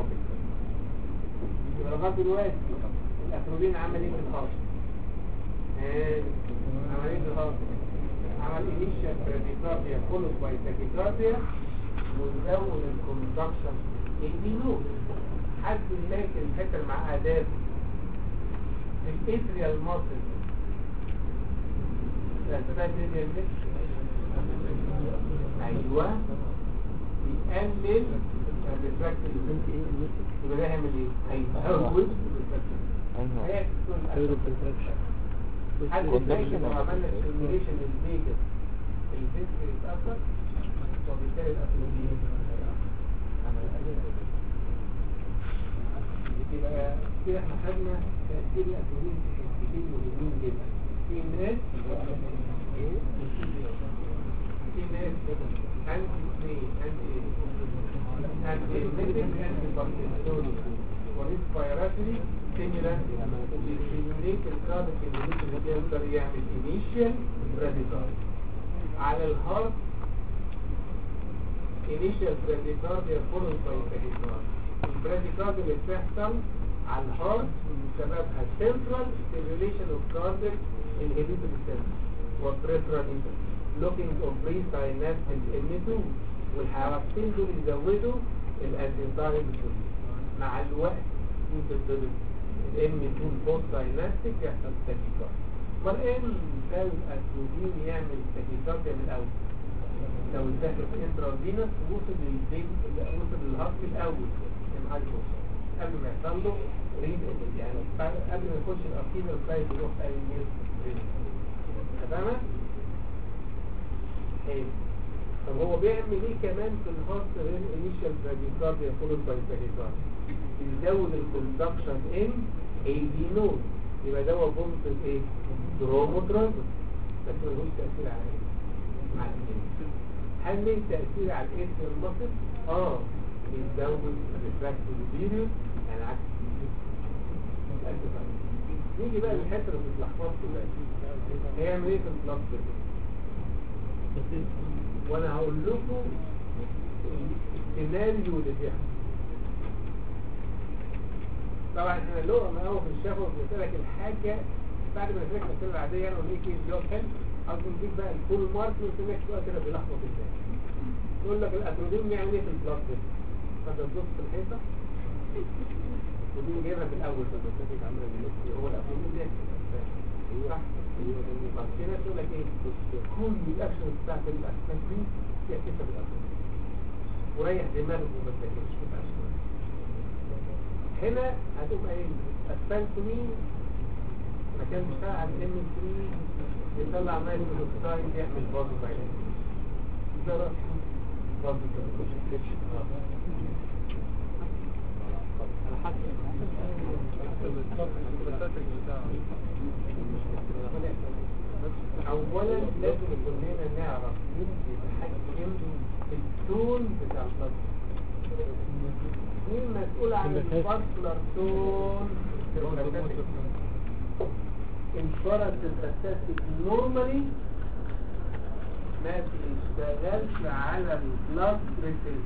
يبقى لغايه دلوقتي الاتروبين عمل ايه في الخاص؟ آه، عمل ايه في الخاص؟ عمل انيشال براديكارديا فولود باي تاكيكارديا وزود الكوندكشن البينو حد يلاقي الحته اللي مع اداب الاتريال ماسل ايوه بيقلل الريفراكتيف يبقى ده هيعمل ايه؟ هيزود ايوه هي غير البرزكشن حد يلاقي لو عملنا ستيميوليشن للفيجاس الفيجاس يتأثر وبالتالي الأسلوبيين يبقى كده احنا خدنا تأثير الأسلوبيين في حتتين مهمين جدا في ناس في ناس أنتي اثنين أنتي أنتي ميتك أنتي باركنسوني وريسبيراتوري ستيمولانت بيستيموليت الكارد اللي يقدر يعمل انيشال براديكارد على الهارت initial bradycardia followed by tachycardia البراديكارد اللي بتحصل على الهارت سببها central stimulation of cardiac inhibitory cells والperipheral looking of pre-synaptic M2 والحركتين دول يزودوا الانتيزايد مع الوقت يتضرب الام 2 بوست ساينابتيك يحصل تاكيكارد امال ايه مثال الاسلوبين يعمل تاكيكارديا من الاول لو اتدخل في انترافينوس وصل للبيت وصل للهارت الاول كان حاجه توصل قبل ما يحصل له ريد يعني قبل ما يخش الارتيريال سايد يروح اي نير ريد تمام حلو طب هو بيعمل ايه كمان في الهارت غير انيشال براديكارديا فولود باي تاكيكارديا يزود الكوندكشن ان اي دي نود يبقى ده هو بومب ايه درومو ترانزيت بس ملوش تاثير على ايه على الايه هل ليه تاثير على الايه في المصل اه يزود الريفراكتيف بيريود يعني عكس الأسف. نيجي بقى للحته اللي بتتلخبطوا دلوقتي هيعمل ايه في البلاستيك وانا هقول لكم السيناريو اللي بيحصل طبعا احنا اللغه ما هو في الشفا قلت لك الحاجه بعد ما نفرق الاسئله العاديه انا وليك الجواب حلو عاوز نديك بقى الفول مارك وانت لك بقى كده بيلخبط ازاي يقول لك الاتروبين يعمل ايه في البلاد فانت تبص في الحيطه ودي جايبها في الاول في البرنامج عامله ازاي هو الاتروبين ده صح بعد كده تقول لك ايه كل الاكشن بتاعت الاسماك دي فيها كده بالاتروبين وريح دماغك وما تذاكرش في الاسماك هنا هتبقى ايه السالكونين مكان بتاع الام 3 يطلع مايل من الاكسايد يعمل بازو بايلين ده رأسه برضه كونستريكشن اولا لازم كلنا نعرف نتحكم في التون بتاع البلد مين مسؤول عن الفاسكولار تون الفرس الاساسي نورمالي ما بيشتغلش على البلاد بريشر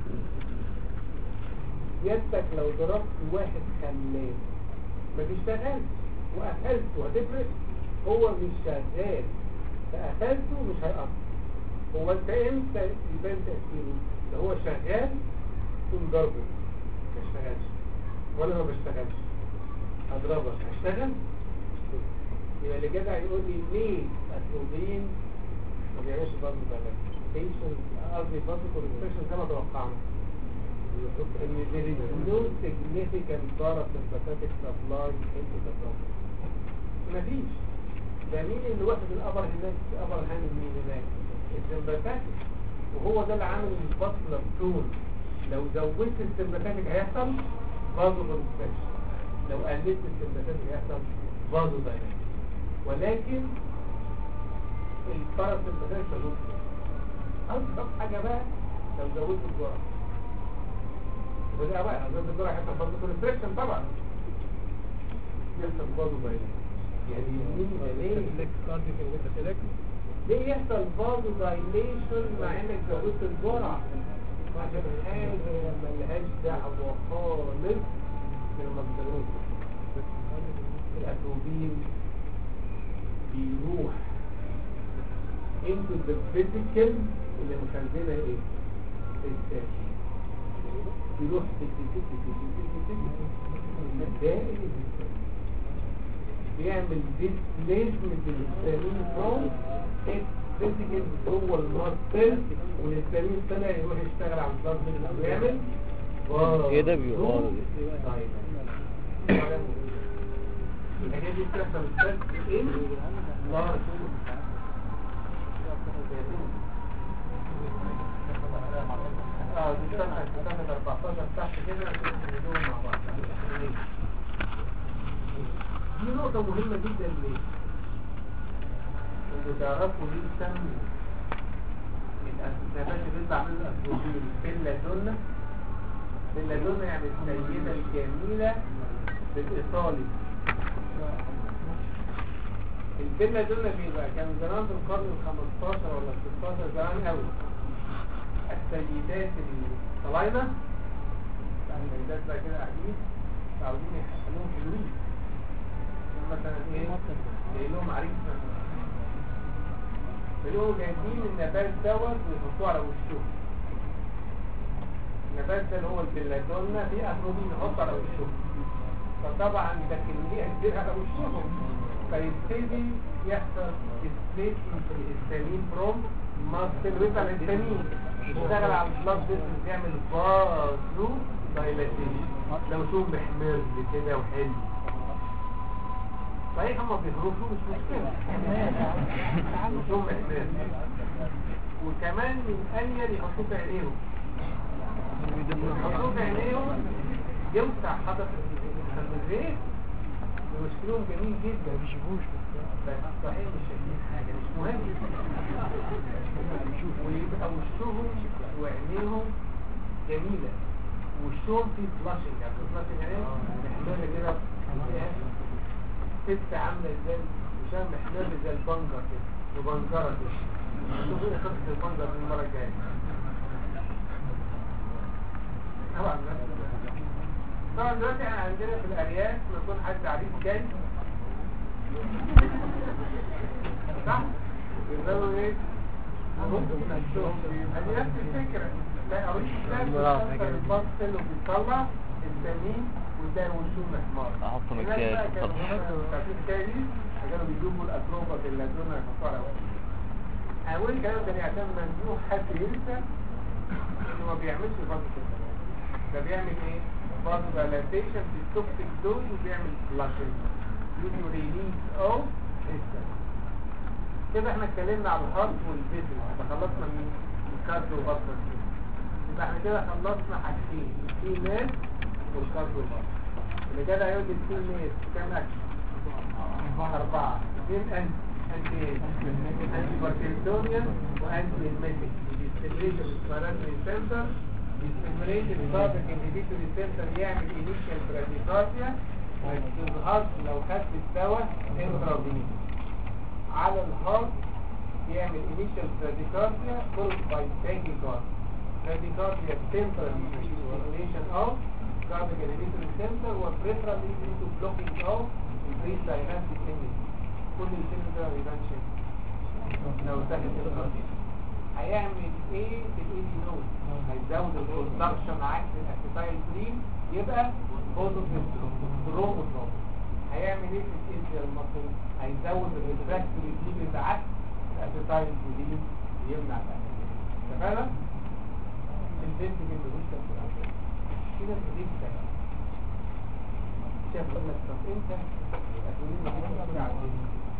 يدك لو ضربت واحد خلاف ما بيشتغلش وقفلته هتفرق هو مش شغال فقفلته مش هيقف هو انت امتى يبان تأثيره ده هو شغال تقوم ضربه ما اشتغلش ولا ما بشتغلش اضربك هشتغل يبقى اللي جدع يقول لي ليه الاتروبين ما بيعملش برضه بلاش بيشن قصدي برضه كونستريكشن زي ما توقعنا ان there is no significant parasympathetic supply into the problem مفيش ده مين اللي واخد الابر هناك الابر هاند مين هناك السمباثاتيك وهو ده اللي عامل الباسلر تون لو زودت السمباثاتيك هيحصل برضه كونستريكشن لو قللت السمباثاتيك هيحصل برضه دايما ولكن الباراسمباثاتيك تدوب أصدق حاجة بقى لو زودت الجرعة وده بقى زودت الجرعة هيحصل برضه كونستريكشن طبعا يحصل برضه دايما يعني مين ليه ليه يحصل برضه دايليشن مع انك زودت الجرعة عشان حاجة ملهاش دعوة خالص بالمصدرون الأتروبين بيروح into the physical اللي مخزنها ايه؟ الساكن بيروح الدائم بيعمل displacement للهستامين from physical جوه المصل والهستامين طلع يروح يشتغل على البلاد فيسل ويعمل ايه ده بيقول الحاجات دي بتحصل بس ايه؟ لارج اه دي صفحة صفحة 14 تحت كده عشان نقولهم مع بعض دي نقطة مهمة جدا ليه؟ انتوا تعرفوا ليه سموا النبات اللي بيطلع منه الأسبوعين بيلادونا بيلادونا يعني السيدة الجميلة بالإيطالي الفيلا دول بيبقى كان زمان في القرن ال 15 ولا ال 16 زمان قوي السيدات الصلاينة السيدات بقى كده قاعدين عاوزين يحسنوهم حلوين مثلا ايه جاي لهم عريس بيقولوا جايبين النبات دوت ويحطوه على وشهم النبات ده اللي هو البلاتونا دي اتروبين يحطوا على وشهم فطبعا ده كمية كبيرة على وشهم فيبتدي يحصل displacement في الهستامين فروم ماسل ويبقى الهستامين يشتغل على البلاد فيسل يعمل فازو دايلاتيشن لو شوف محمر كده وحلو صحيح هما بيخرجوا مش مشكلة شوف محمر وكمان من أنيل يحطوه في عينيهم يحطوه في عينيهم يوسع حدث الزيت وشكلهم جميل جدا ما بيشوفوش بس صحيح مش شايفين حاجة مش مهم ويبقى وشهم وعينيهم جميلة وشهم فيه فلاشنج يعني فلاشنج يعني ايه؟ محمرة كده فيها ست عاملة ازاي وشها محمرة زي البنجر كده وبنجرة كده شوفوا ايه قصة البنجر دي المرة الجاية طبعا طبعا دلوقتي احنا عندنا في الارياف لما يكون حد عريس جاي صح؟ يقدروا ايه؟ ادي نفس الفكرة ده عريس ده بيكسر الباستل وبيطلع السمين وده وشه محمر احط هناك مكياج بقى كانوا وخلاص. مثلا في التاني كانوا بيجيبوا الاتروبة اللازونة يحطوها على وشه اول كلام كان عشان ممنوع حد ينسى انه ما بيعملش برضه كده ده بيعمل ايه؟ برضه دايلاتيشن في التوكسيك دوز وبيعمل فلاشنج يوزو ريليز او كده احنا اتكلمنا على الهارت والفيزل احنا خلصنا من الكارد والبطل يبقى احنا كده خلصنا حاجتين في ناس والكارديو اللي كده هيقول لي في ناس كام اكشن أربعة اثنين أنت أنت أنت باركنسونيان وأنت الميتك بيستمريت الاسبيراتوري سنتر بيستمريت الكاربك انهبيتوري سنتر يعمل انيشال براديكارديا ويظهر لو خدت الدواء انترافينيس على الهارت يعمل انيشال براديكارديا فولد باي تاكيكارد براديكارديا سنترال stimulation of cardiac inhibitory center وبريفرال leading to blocking of increase dynamic energy كل الكلمة ده ما يبانش لو دخل الخط هيعمل ايه في الاي دي نود هيزود الكونسبشن عكس الاسيتايل كريم يبقى بوزيتيف هيعمل ايه في الايديال ماسل هيزود الريفراكتوري كريم بعكس الاسيتايل كريم يمنع الأكل. اتفقنا البنت اللي مش كده كده شاف لك طب انت هتقولي لي كده كده عايزين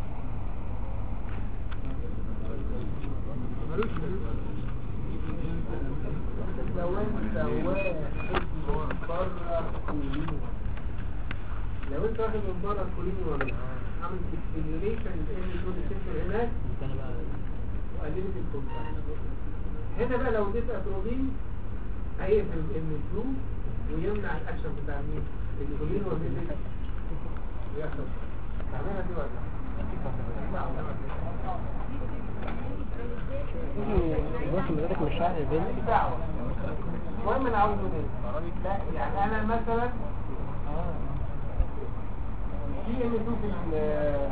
لو انت واحد من بره كوليني لو انت واخد من بره كوليني ولا عامل ستيميوليشن لان كل سيكتور هناك وقللت الكونتاكت هنا بقى لو اديت اتروبين هيقفل الام 2 ويمنع الاكشن بتاع مين الكولين والميل ويحصل تعملها دي ولا بص مدرك مش عارف البنت ماليش دعوه المهم انا عاوز ايه لا يعني انا مثلا في ام 2 في ال-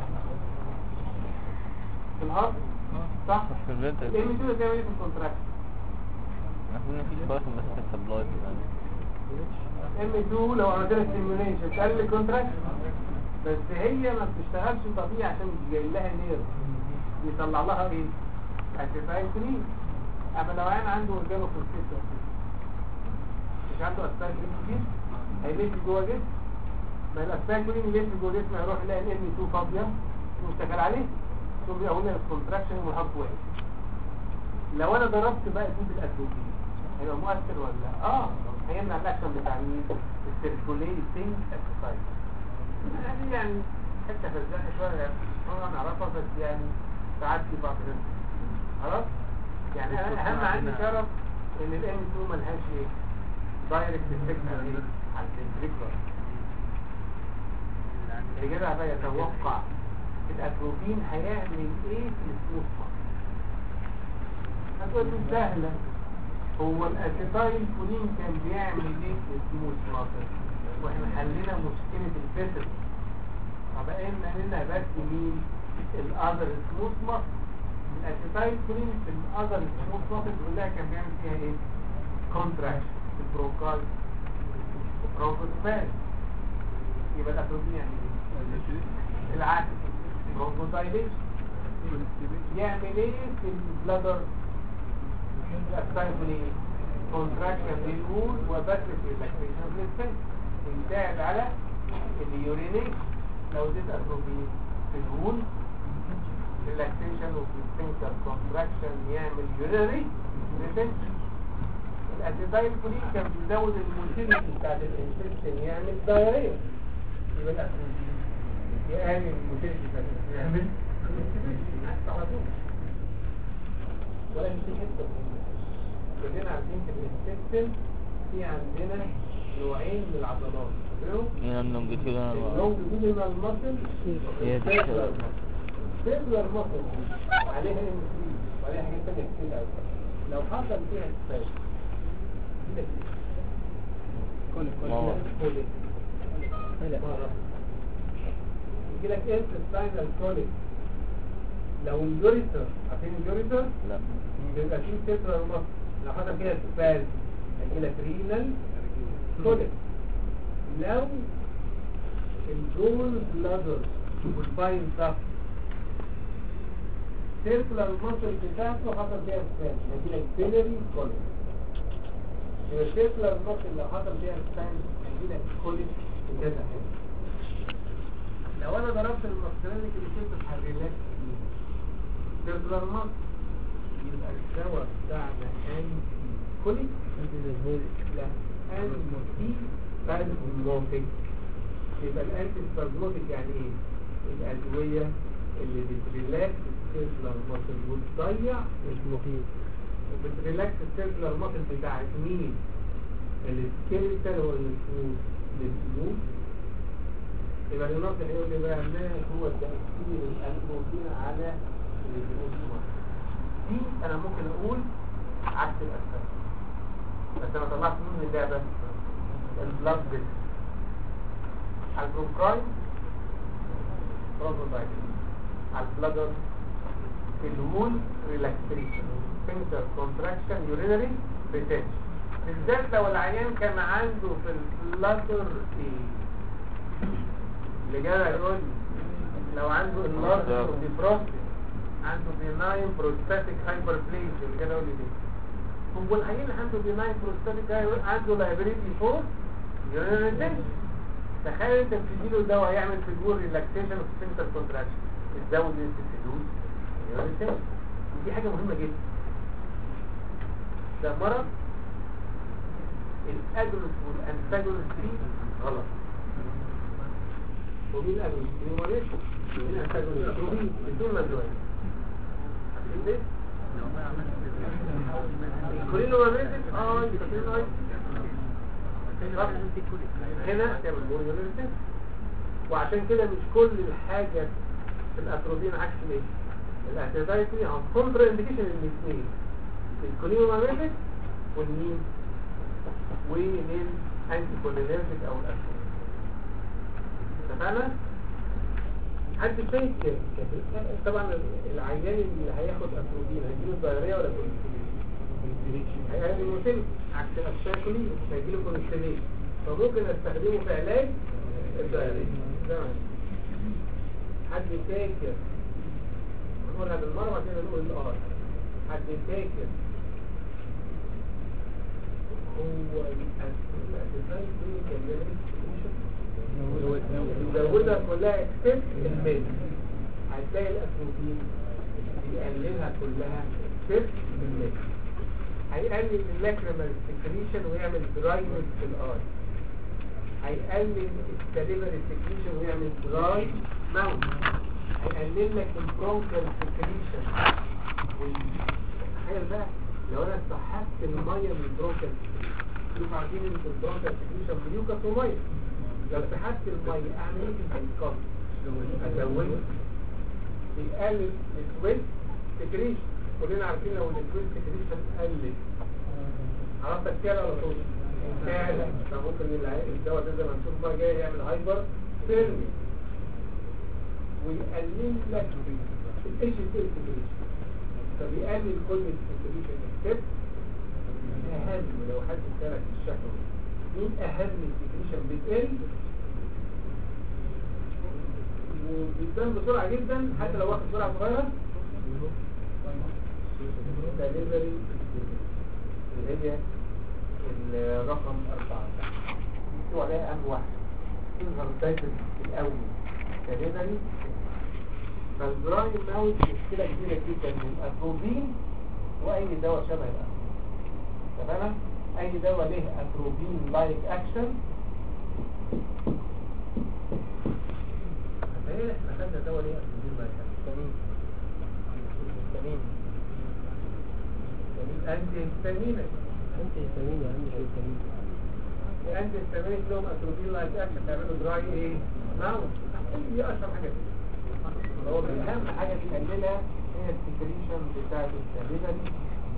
في الهارت صح في البنت الام 2 بتعمل ايه في الكونتراكت المفروض مفيش باك بس السبلايت ام 2 لو عملت لها ستيميوليشن تقلل الكونتراكت بس هي ما بتشتغلش طبيعي عشان جاي لها نير يطلع لها ايه اسيتايلكولين اما لو عين عنده اورجانو كونسيستنس مش عنده اسيتايلكولين كتير هيلف جوه جسم ما الاسيتايلكولين يلف جوه جسم هيروح يلاقي الام 2 فاضيه واشتغل عليه ثم يقول لي الكونتراكشن والهارت واقف لو انا ضربت بقى دي بالاتروبين هيبقى مؤثر ولا لا؟ اه هيمنع الاكشن بتاع مين السيركوليتنج اكسرسايز يعني يعني حته فزاعه شويه يعني انا نعرفها بس يعني ساعات في بعض الناس خلاص يعني انا اهم عندي شرف ان الام 2 ملهاش ايه دايركت افكت على ايه على الفنتريكولار اللي كده بقى يتوقع الاتروبين هيعمل ايه في السموث هتقول لي سهله هو الاسيتايل كولين كان بيعمل ايه في السموث ماسل واحنا حلينا مشكله الفيسل فبقينا لنا بس مين الاذر سموث ماسل الاسيتايل كولين في الاذر سموث ماسل كلها كان بيعمل فيها ايه كونتراكشن البروكاي بروكوسباز يبقى الاتروبين يعني ايه العكس برونكودايليشن يعمل ايه في البلادر الاسايكولين كونتراكشن للوول وبث ريلاكسيشن للسن يساعد على اليورينيشن لو زيت اتروبين في الوول ريلاكسيشن وفي السنكر كونتراكشن يعمل يورينري ريتنشن الاسيتايل كولين كان بيزود الموتيليتي بتاعت الانتستين يعمل دايريا يبقى الاتروبين يقلل الموتيليتي بتاعت الانتستين يعمل constipation. على طول ولكن في حته مهمه كلنا عارفين في الانتستين في عندنا نوعين من العضلات فاكرهم؟ من اللونجيتيودنال اللونجيتودينال ماسل هي دي والسيركلر سيركلر ماسل عليها ام 3 وعليها حاجات ثانيه كتير قوي لو حصل فيها سباش كده كل واو. كوليك لا مرة يجي لك انتستاينال كوليك لو الجوريتر عارفين الجوريتر لا بيبقى فيه سيترال مصر لو حصل فيها سباز هيجي لك رينال كوليك لو الجول بلادر والباين داكت سيركلر مصر بتاعته حصل فيها سباز هيجي لك بيلري كوليك يبقى السيركلر مصر لو حصل فيها سباز هيجي لك كوليك كده لو انا ضربت المصرين اللي كنت هريلاكس سيركلر مصر يبقى الدواء بتاعنا انتي كولي انت زي لا انتي سبازموتيك يبقى الانتي سبازموتيك يعني ايه الادويه اللي بتريلاكس السيركلر ماسل وتضيع مش مفيد بتريلاكس السيركلر ماسل بتاعت مين السكيلتال ولا الفلوس الفلوس يبقى الناصح يقول لي بقى ما هو تأثير الأنبوبين على الفلوس دي أنا ممكن أقول عكس الأسفل بس أنا طلعت مين من اللعبة البلاد بيت البروكراين برافو على البلادر الهول ريلاكسيشن فينتر كونتراكشن يورينري ريتنشن بالذات لو العيان كان عنده في البلادر ايه اللي جاي يقول لي لو عنده اللارج ديفروستي عنده بيناين بروستاتيك هايبربليز اللي جاي يقول لي دي هو العيان اللي عنده بيناين بروستاتيك عنده لايبريتي فور يورينري ريتنشن تخيل انت بتديله دواء يعمل في الجور ريلاكسيشن وفي سنتر كونتراكشن تزود نسبه الفلوس يورينري دي حاجه مهمه جدا ده مرض الاجلس والانتاجلس فيه غلط ومين الاجلس مين وليش مين الانتاجلس ومين بدون مجوان عارفين ليه الكولين وماميزك اه الكولين اي هنا تعمل بوريوليزم وعشان كده مش كل الحاجة في الاتروبين عكس ليه الاعتدايتي عن كونترا انديكيشن الاثنين الكولين وماميزك والمين والانتي كولينيرجيك او الاسفل اتفقنا حد شايف كده طبعا العيان اللي هياخد اتروبين هيجيله الدايريه ولا كونستيبيشن هيقلل الموتيل عكس الاشاكولي مش هيجيله كونستيبيشن فممكن استخدمه في علاج الدايريه تمام حد فاكر هنقولها بالمره وبعدين نقول الار حد فاكر هو الاسباب دي كان يزودها كلها اكسس الميل هتلاقي الاتروبين بيقللها كلها اكسس الميل هيقلل اللاكريمال سكريشن ويعمل دراينس في الاي هيقلل السليفري سكريشن ويعمل دراي ماوث هيقلل لك البرونكال سكريشن تخيل بقى لو انا سحبت الميه من البرونكال شوف عارفين ان البرونكال سكريشن مليوكس وميه لو سحبت الميه اعمل ايه في الكف ازوده بيقلل السويت سكريشن كلنا عارفين لو السويت سكريشن قلت عرفت كده ولا طول فعلا فممكن الدواء ده زي ما نشوف بقى جاي يعمل هايبر سيرمي ويقلل لك الايش سكريشن فبيقلل كل السكريشن ستيب اهم لو حد سالك الشكوى مين اهم السكريشن بتقل وبيتم بسرعة جدا حتى لو واخد سرعة صغيرة دليفري اللي هي الرقم أربعة هو ده أهم واحد تظهر دايما الأول دليفري فالبراين ماوت مشكلة كبيرة جدا من الأتروبين وأي دواء شبه الأول تمام أي دواء له أتروبين لايك أكشن ايه احنا خدنا دواء ليه أتروبين لايك أكشن سليم أنتي هستامينك انت سليم يا عم شو سليم أنتي هستامينك لهم أتروبين لايك أكشن تعملوا دراي إيه؟ ماوت دي أشهر حاجة فيه هو أهم حاجة تقللها هي السكريشن بتاعت السليفري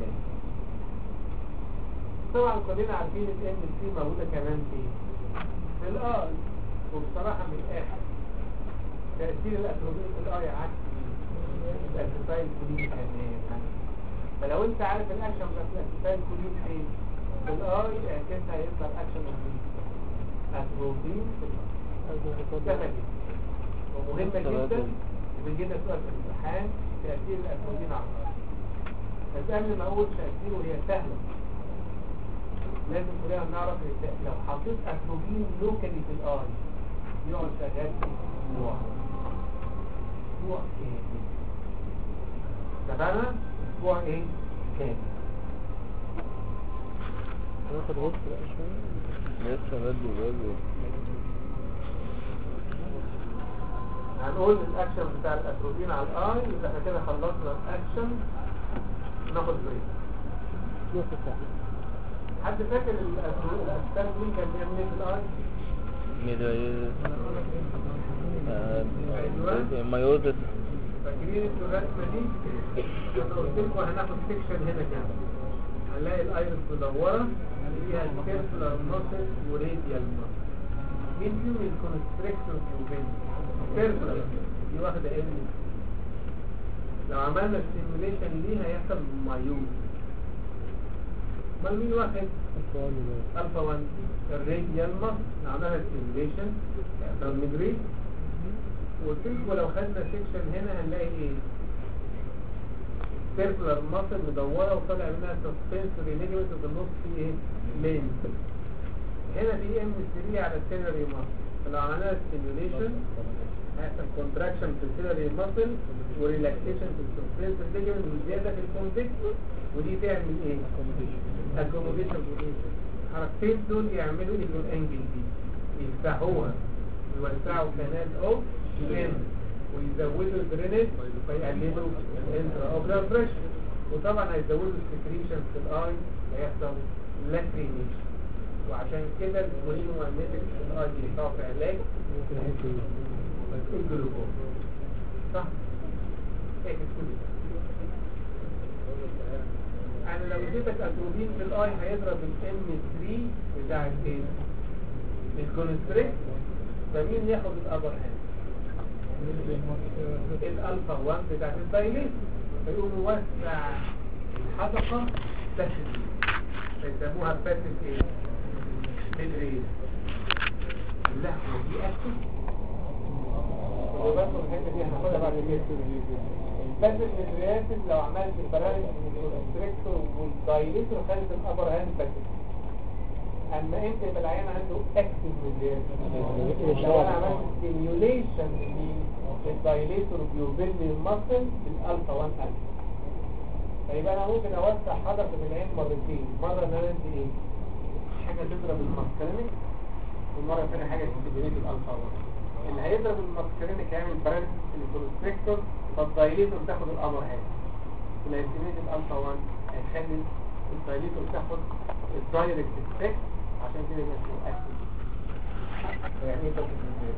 طبعا كلنا عارفين الام سي موجودة كمان في في الآي وبصراحة من الآخر تأثير الأتروبين في الآي عكس الأسفايل كلين كمان فلو أنت عارف الأكشن بتاعت الأسفايل كلين فين في الآي اعكسها هيطلع الأكشن من أتروبين في الآي سهلة جدا ومهمة جدا وبيجي لنا سؤال في الامتحان تأثير الأتروبين على الآي بس قبل ما أقول تأثيره هي سهلة لازم كلنا نعرف إن لو حطيت أتروبين لوكالي في الآي يقعد شغال في أسبوع أسبوع كامل تمام؟ أسبوع إيه؟ كامل هناخد غصب بقى شوية لسه بدري بدري هنقول الاكشن بتاع الاتروبين على الاي يبقى احنا كده خلصنا الاكشن ناخد بريك نص ساعة حد فاكر الأترو- الاتروبين كان بيعمل ايه في الاي؟ ميدايز أيوة. مايوزس فاكرين انتوا الرسمه دي؟ انا قلت لكم هناخد سيكشن هنا كده هنلاقي الايرس مدوره فيها سيركلر ماسل وراديال ماسل مين فيهم الكونستريكتور وبين سيركلر دي واخده ام لو عملنا ستيميوليشن ليها هيحصل مايوز امال مين واخد أطفال بقى الفا 1 الراديال ماسل لو عملنا ستيميوليشن هيحصل ميجريت وقلت لكم لو خدنا سيكشن هنا هنلاقي ايه سيركلر ماسل مدوره وطالع منها سسبنسوري ليجمنت وفي النص فيه ايه لين هنا دي ام 3 على السيلري ماسل فلو عملنا ستيميوليشن هيحصل كونتراكشن في السيلري ماسل وريلاكسيشن في السسبنسوري ليجمنت وزياده في الكونفكس ودي تعمل ايه اكوموديشن الحركتين دول يعملوا ايه الانجل دي يفتحوها ويوسعوا كانال او ان ويزودوا الدرينج فيقللوا الانترا اوبلار بريشر وطبعا هيزودوا السكريشن في الاي ويحصل لاكريميشن وعشان كده المولينو ماجنتيك في الاي بيقع في علاج ممكن أحس إن الجلوكوز صح؟ ايه كده انا لو اديتك اتروبين في الاي هيضرب الام 3 بتاع الايه؟ الكونستريكت فمين ياخد الابر هاند؟ الالفا 1 بتاعت الدايليت فيقوم موسع الحدقه باسف فيسموها باسف ايه؟ ميدريز اللحمه دي اكتف وبرضه الحته دي هناخدها بعد كده الباسف ميدريز لو عملت البرامج الكونستريكتور والدايليتور خدت الابر هاند باسف اما انت يبقى العيان عنده اكتف ميدريز لو انا عملت ستيميوليشن للدايليتور بيوبيل المصل بالالفا 1 الفا فيبقى انا ممكن اوسع حدقة العين مرتين مرة ان انا ادي ايه حاجة تضرب الماسكرينك والمرة الثانية حاجة تستيميوليت الالفا 1 اللي هيضرب الماسكرينك هيعمل برانس الكونستريكتور فالدايليتور تاخد الامر هاي اللي هيستيميوليت الالفا 1 هيخلي الدايليتور تاخد الدايركت افكت عشان كده يبقى اسمه اكتف يعني ايه تاخد الجهاز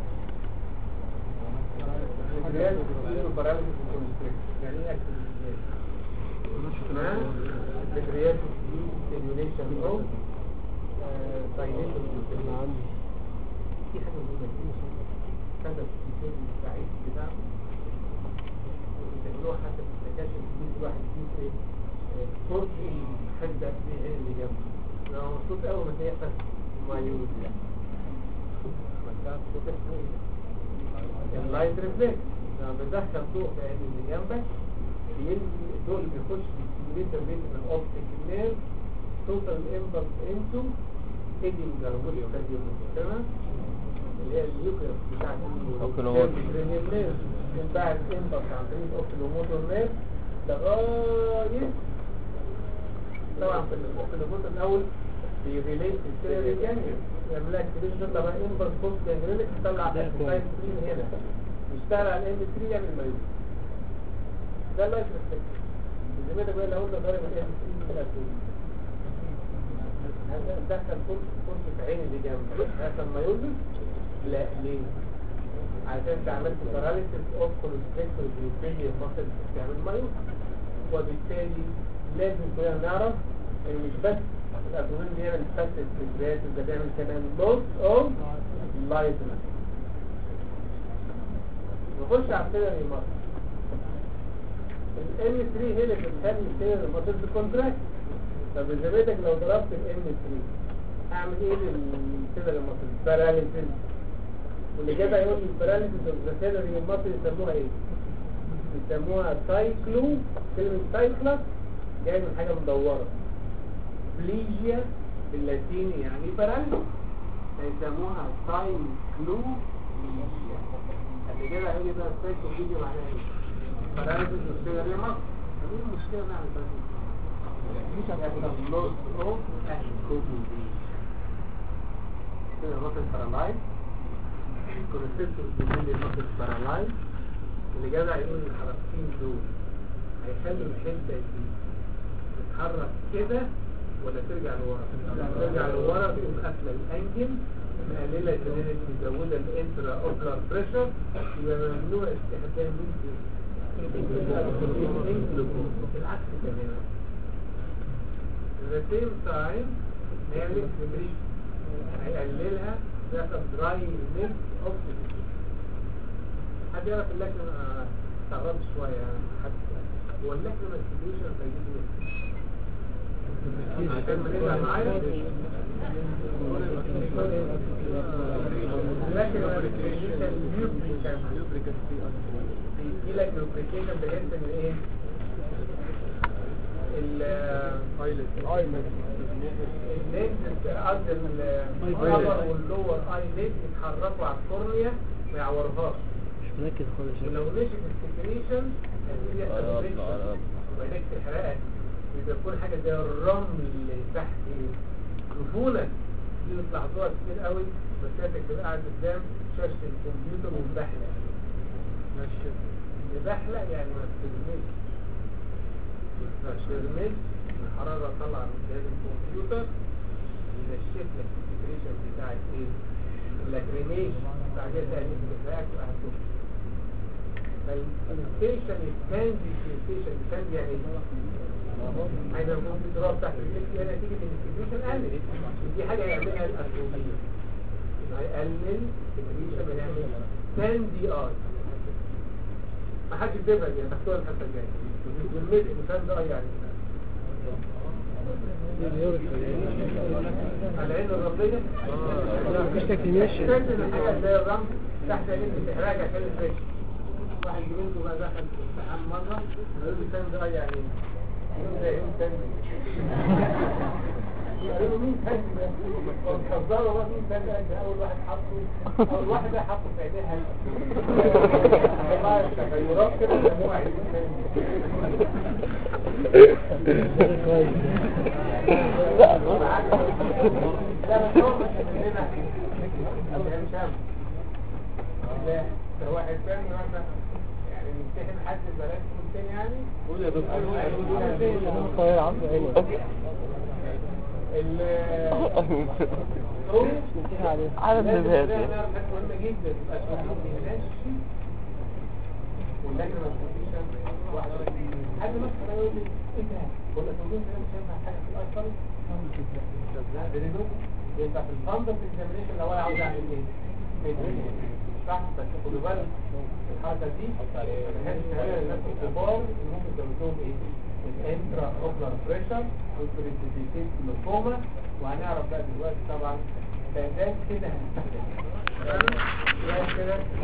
الجهاز بتصير برامج الكونستريكتور يعني ايه اكتف الجهاز الجهاز سيميوليشن او سايليشن أنا عندي في حاجه موجوده فيه كتب في الكتاب السعيد بتاعه بيعملوها حتى في السكاشن في واحد فيه ايه صوت الحده في ايه اللي جنبه لو مبسوط قوي ما تلاقي يحصل مايوز يعني ما تعرف صوت اسمه ايه اللايت ريفلكس لما بدخل ضوء في عين اللي جنبك بيلي الضوء اللي بيخش بالسيميليتر بين الاوبتيك نيرف توصل الامبلس انتو ايدنجر والكارديوم تمام اللي هي النيوكليوس بتاعت أوكيلوموتور. النيرف من بعد الامبلس عن طريق الاوكيلوموتور نيرف لغايه طبعا في الاوكيلوموتور الاول بيريليت السيري جانجل يعمل لها اكتيفيشن تطلع بقى امبلس بوست جانجلينك تطلع اكتيفايد 3 هنا يشتغل على الام 3 يعمل مايوز ده اللايف ريفلكس زي ما لو قلنا ضارب الام 3 في الاتوم هذا دخل فرصة فرصة عين اللي جنبه هذا ما يوجد لا ليه عشان انت عملت باراليسيس اوف كونستريكتور بيوبيليا ماسل تعمل ما يوجد وبالتالي لازم كلنا نعرف ان مش بس الابدومين بيعمل فاسد في الذات ده بيعمل كمان لوس اوف لايتنس نخش على السيلري ماسل الام 3 هي اللي بتخلي السيلري ماسل كونتراكت طب زميلتك لو ضربت الام 3 اعمل ايه للسيلري ماسل باراليسيس واللي جاب يقول لي الباراليسيس اوف ذا سيلري ماسل يسموها ايه يسموها سايكلو كلمه سايكلس جاي من حاجه مدوره بليجيا باللاتيني يعني باراليسيس هيسموها سايكلو بليجيا اللي كده هيقول لي بقى سايكلو بليجيا معناها ايه باراليسيس اوف سيلري ماسل طب ايه المشكله نعمل باراليسيس يحصل لوس اوف اكوموديشن كده الراجل بارالايز الكونسبتور بيقول لي الراجل بارالايز اللي جدع يقول الحركتين دول هيخلوا الحته دي تتحرك كده ولا ترجع لورا ترجع لورا تقوم قافله الانجل مقلله الجنين مزوده الانترا اوبلار بريشر يبقى ممنوع استخدام العكس تماما at the same time هيعمل فيبريشن هيقللها يحصل دراي ميلك اوكسيديشن حد يعرف اللكنة آه، استغربت شوية يعني حد هو اللكنة ماستيبيشن فيجيب ايه؟ عشان ما نبقى معايا اللكنة ماستيبيشن لوبريكان بيجي لك لوبريكيشن بحيث ان ايه؟ اللينز قصدي الابر واللور اي ليد يتحركوا على الكورنيا ما يعورهاش مش مركز خالص ولو نشف السكريشن هتبتدي يحصل بريكشن وبعدين تحرقك يبقى كل حاجه زي الرمل اللي تحت الرفونه دي بتلاحظوها كتير قوي بس انت تبقى قاعد قدام شاشه الكمبيوتر ومبحلق مبحلق يعني ما بترميش ما بترميش الحراره طالعه من جهاز الكمبيوتر ينشف لك السكريشن بتاعت ايه اللاكريميشن بتاع جهاز الانيس بتاعك وهتشوف فالسنسيشن الكاندي سنسيشن الكاندي يعني عايز اقول في ضرب تحت الجسم هي نتيجه ان السكريشن قلت دي حاجه يعملها الاسروبيه هيقلل السكريشن ويعمل كاندي اي ما حدش يكتبها دي هتاخدوها الحصه الجايه والميد كاندي اي يعني العين الرمليه مفيش تكريميشن كانت حاجه زي الرمل تحت عين الاستحراج عشان الفريش واحد جبنته بقى دخل في الامتحان مره قالوا له كان ده يعني يقول زي ايه تاني قالوا له مين تاني ده كذبوا بقى مين تاني ده اول واحد حطه اول واحد ده حطه في عينيها طلع تغيرات كده سموها عينين كويس لا ده واحد تاني مثلا يعني نمتحن حد بلاش تاني يعني قول يا دكتور طويل عصر عيني نمسيها عليه على النبات مهمة جدا عشان يمشي واللجنة ما تمشيش واحدة حد مثلا يقول لي ايه ده؟ ولا تقول لي مش هينفع حاجة في الايفون لا ده ليه ينفع في الفاندر اكزامينيشن لو انا عاوز اعمل ايه؟ صح بس خدوا بالك الحركه دي ما كانش تعملها للناس الكبار اللي ممكن تعمل لهم ايه؟ الانترا اوبلر بريشر والبريسيبيتيت للكوما وهنعرف بقى دلوقتي طبعا ده كده هنستخدم تمام؟ كده